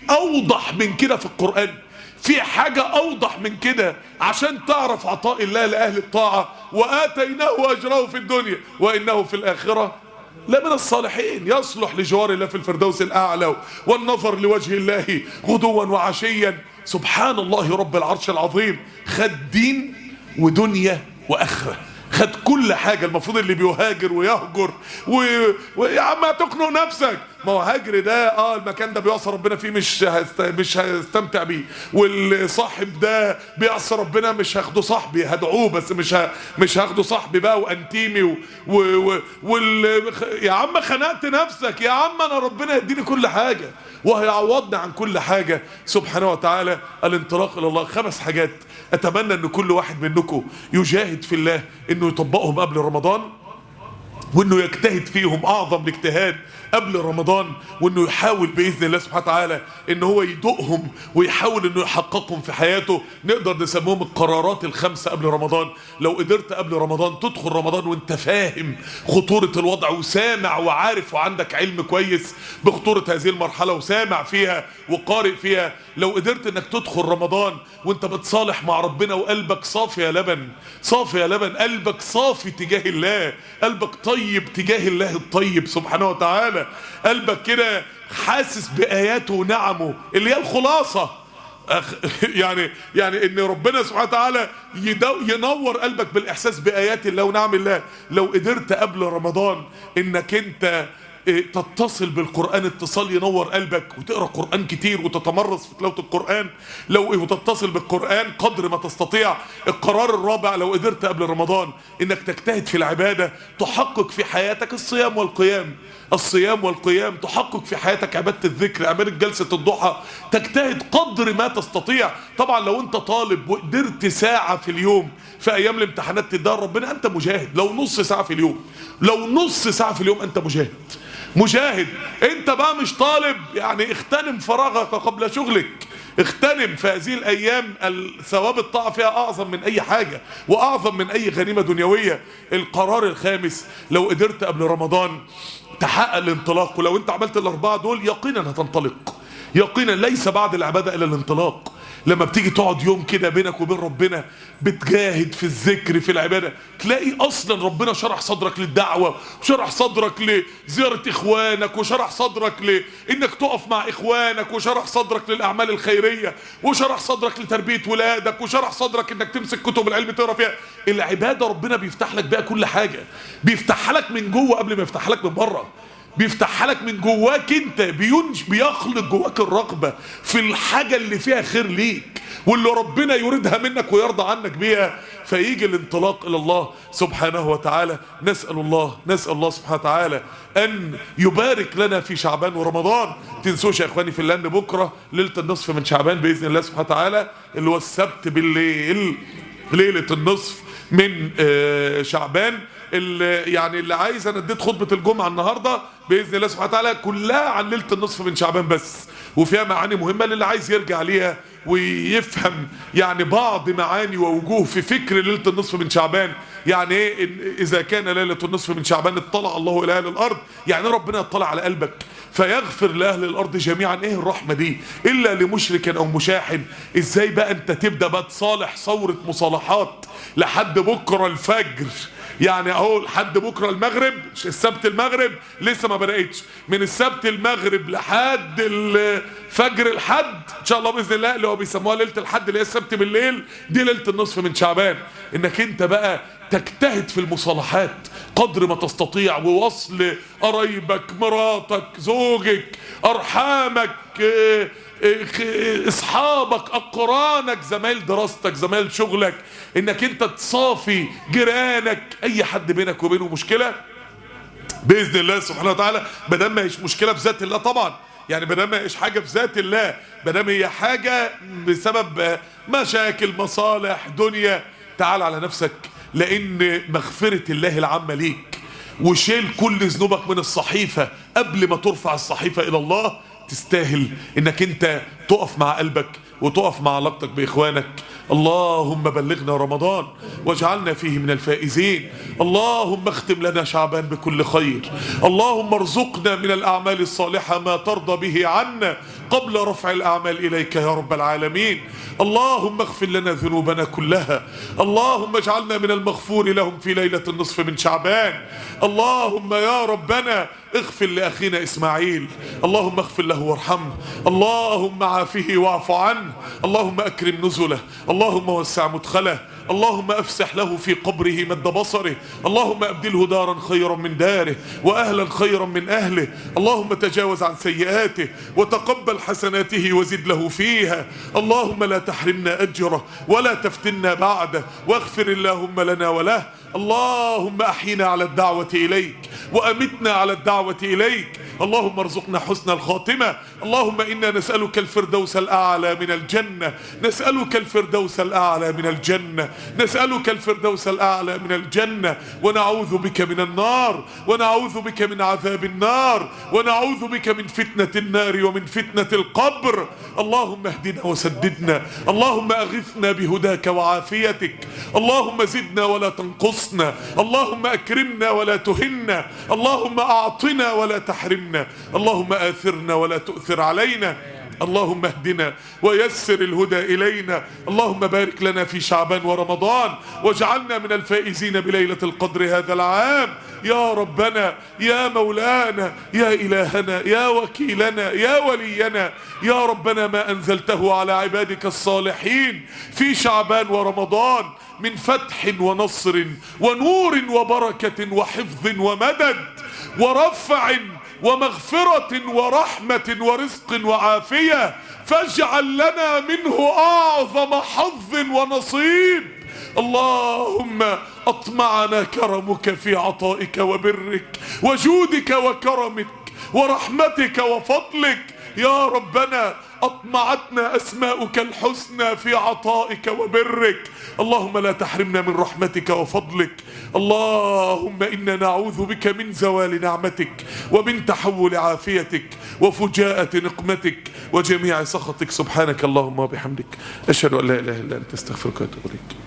اوضح من كده في القران في حاجة أوضح من كده عشان تعرف عطاء الله لأهل الطاعة وآتيناه أجره في الدنيا وإنه في الآخرة لمن الصالحين يصلح لجوار الله في الفردوس الأعلى والنظر لوجه الله غدوا وعشيا سبحان الله رب العرش العظيم خد دين ودنيا وآخرة خد كل حاجة المفروض اللي بيهاجر ويهجر و... ويا عم هتقنع نفسك ما هو هاجر ده اه المكان ده بيعصى ربنا فيه مش هست... مش هستمتع بيه والصاحب ده بيعصى ربنا مش هاخده صاحبي هدعوه بس مش ه... مش هاخده صاحبي بقى وانتيمي و... و... و... وال... يا عم خنقت نفسك يا عم انا ربنا يديني كل حاجة وهيعوضني عن كل حاجة سبحانه وتعالى الانطلاق الى الله خمس حاجات اتمنى ان كل واحد منكم يجاهد في الله انه يطبقهم قبل رمضان وانه يجتهد فيهم اعظم الاجتهاد قبل رمضان وانه يحاول باذن الله سبحانه وتعالى ان هو يدوقهم ويحاول انه يحققهم في حياته نقدر نسميهم القرارات الخمسه قبل رمضان لو قدرت قبل رمضان تدخل رمضان وانت فاهم خطوره الوضع وسامع وعارف وعندك علم كويس بخطوره هذه المرحله وسامع فيها وقارئ فيها لو قدرت انك تدخل رمضان وانت بتصالح مع ربنا وقلبك صافي يا لبن صافي يا لبن قلبك صافي تجاه الله قلبك طيب تجاه الله الطيب سبحانه وتعالى قلبك كده حاسس بآياته ونعمه اللي هي الخلاصة يعني يعني ان ربنا سبحانه وتعالى ينور قلبك بالاحساس بايات الله ونعم الله لو قدرت قبل رمضان انك انت تتصل بالقرآن اتصال ينور قلبك وتقرأ قرآن كتير وتتمرس في تلاوة القرآن لو وتتصل بالقرآن قدر ما تستطيع القرار الرابع لو قدرت قبل رمضان انك تجتهد في العبادة تحقق في حياتك الصيام والقيام الصيام والقيام تحقق في حياتك عبادة الذكر عبادة جلسة الضحى تجتهد قدر ما تستطيع طبعا لو انت طالب وقدرت ساعة في اليوم في ايام الامتحانات تدار ربنا انت مجاهد لو نص ساعة في اليوم لو نص ساعة في اليوم انت مجاهد مجاهد انت بقى مش طالب يعني اغتنم فراغك قبل شغلك اغتنم في هذه الايام ثواب الطاعه فيها اعظم من اي حاجه واعظم من اي غنيمه دنيويه القرار الخامس لو قدرت قبل رمضان تحقق الانطلاق ولو انت عملت الاربعه دول يقينا هتنطلق يقينا ليس بعد العباده الا الانطلاق لما بتيجي تقعد يوم كده بينك وبين ربنا بتجاهد في الذكر في العبادة تلاقي أصلا ربنا شرح صدرك للدعوة وشرح صدرك لزيارة إخوانك وشرح صدرك لإنك تقف مع إخوانك وشرح صدرك للأعمال الخيرية وشرح صدرك لتربية ولادك وشرح صدرك إنك تمسك كتب العلم تقرا فيها العبادة ربنا بيفتح لك بيها كل حاجة بيفتحها لك من جوه قبل ما يفتحها لك من بره بيفتحها لك من جواك انت بينج بيخلق جواك الرغبة في الحاجة اللي فيها خير ليك واللي ربنا يريدها منك ويرضى عنك بيها فيجي الانطلاق الى الله سبحانه وتعالى نسأل الله نسأل الله سبحانه وتعالى ان يبارك لنا في شعبان ورمضان تنسوش يا اخواني في اللان بكرة ليلة النصف من شعبان بإذن الله سبحانه وتعالى اللي هو السبت بالليل ليلة النصف من شعبان اللي يعني اللي عايز انا اديت خطبه الجمعه النهارده باذن الله سبحانه وتعالى كلها عن ليله النصف من شعبان بس وفيها معاني مهمه للي عايز يرجع ليها ويفهم يعني بعض معاني ووجوه في فكر ليله النصف من شعبان يعني ايه إن اذا كان ليله النصف من شعبان اطلع الله الى اهل الارض يعني ربنا يطلع على قلبك فيغفر لاهل الارض جميعا ايه الرحمه دي الا لمشرك او مشاحن ازاي بقى انت تبدا بقى تصالح ثوره مصالحات لحد بكره الفجر يعني اهو لحد بكره المغرب السبت المغرب لسه ما بداتش من السبت المغرب لحد الفجر الحد ان شاء الله باذن الله اللي هو بيسموها ليله الحد اللي هي السبت بالليل دي ليله النصف من شعبان انك انت بقى تجتهد في المصالحات قدر ما تستطيع ووصل قرايبك مراتك زوجك ارحامك اه اه اصحابك اقرانك زمايل دراستك زمايل شغلك انك انت تصافي جيرانك اي حد بينك وبينه مشكله باذن الله سبحانه وتعالى ما دام ما هيش مشكله في ذات الله طبعا يعني ما دام ما هيش حاجه في ذات الله ما دام هي حاجه بسبب مشاكل مصالح دنيا تعال على نفسك لان مغفره الله العامه ليك وشيل كل ذنوبك من الصحيفه قبل ما ترفع الصحيفه الى الله تستاهل انك انت تقف مع قلبك وتقف مع علاقتك باخوانك اللهم بلغنا رمضان واجعلنا فيه من الفائزين اللهم اختم لنا شعبان بكل خير اللهم ارزقنا من الاعمال الصالحه ما ترضى به عنا قبل رفع الاعمال اليك يا رب العالمين اللهم اغفر لنا ذنوبنا كلها اللهم اجعلنا من المغفور لهم في ليله النصف من شعبان اللهم يا ربنا اغفر لاخينا اسماعيل اللهم اغفر له وارحمه اللهم عافه واعف عنه اللهم اكرم نزله اللهم وسع مدخله اللهم افسح له في قبره مد بصره اللهم ابدله دارا خيرا من داره واهلا خيرا من اهله اللهم تجاوز عن سيئاته وتقبل حسناته وزد له فيها اللهم لا تحرمنا اجره ولا تفتنا بعده واغفر اللهم لنا وله اللهم احينا على الدعوه اليك وامتنا على الدعوه اليك اللهم ارزقنا حسن الخاتمه اللهم انا نسالك الفردوس الاعلى من الجنه نسالك الفردوس الاعلى من الجنه نسالك الفردوس الاعلى من الجنه ونعوذ بك من النار ونعوذ بك من عذاب النار ونعوذ بك من فتنه النار ومن فتنه القبر اللهم اهدنا وسددنا اللهم اغثنا بهداك وعافيتك اللهم زدنا ولا تنقصنا اللهم اكرمنا ولا تهنا اللهم اعطنا ولا تحرمنا اللهم اثرنا ولا تؤثر علينا اللهم اهدنا ويسر الهدى الينا اللهم بارك لنا في شعبان ورمضان واجعلنا من الفائزين بليله القدر هذا العام يا ربنا يا مولانا يا الهنا يا وكيلنا يا ولينا يا ربنا ما انزلته على عبادك الصالحين في شعبان ورمضان من فتح ونصر ونور وبركه وحفظ ومدد ورفع ومغفرة ورحمة ورزق وعافية فاجعل لنا منه أعظم حظ ونصيب اللهم أطمعنا كرمك في عطائك وبرك وجودك وكرمك ورحمتك وفضلك يا ربنا أطمعتنا أسماؤك الحسنى في عطائك وبرك اللهم لا تحرمنا من رحمتك وفضلك اللهم إنا نعوذ بك من زوال نعمتك ومن تحول عافيتك وفجاءة نقمتك وجميع سخطك سبحانك اللهم وبحمدك أشهد أن لا إله إلا أنت استغفرك وأتوب إليك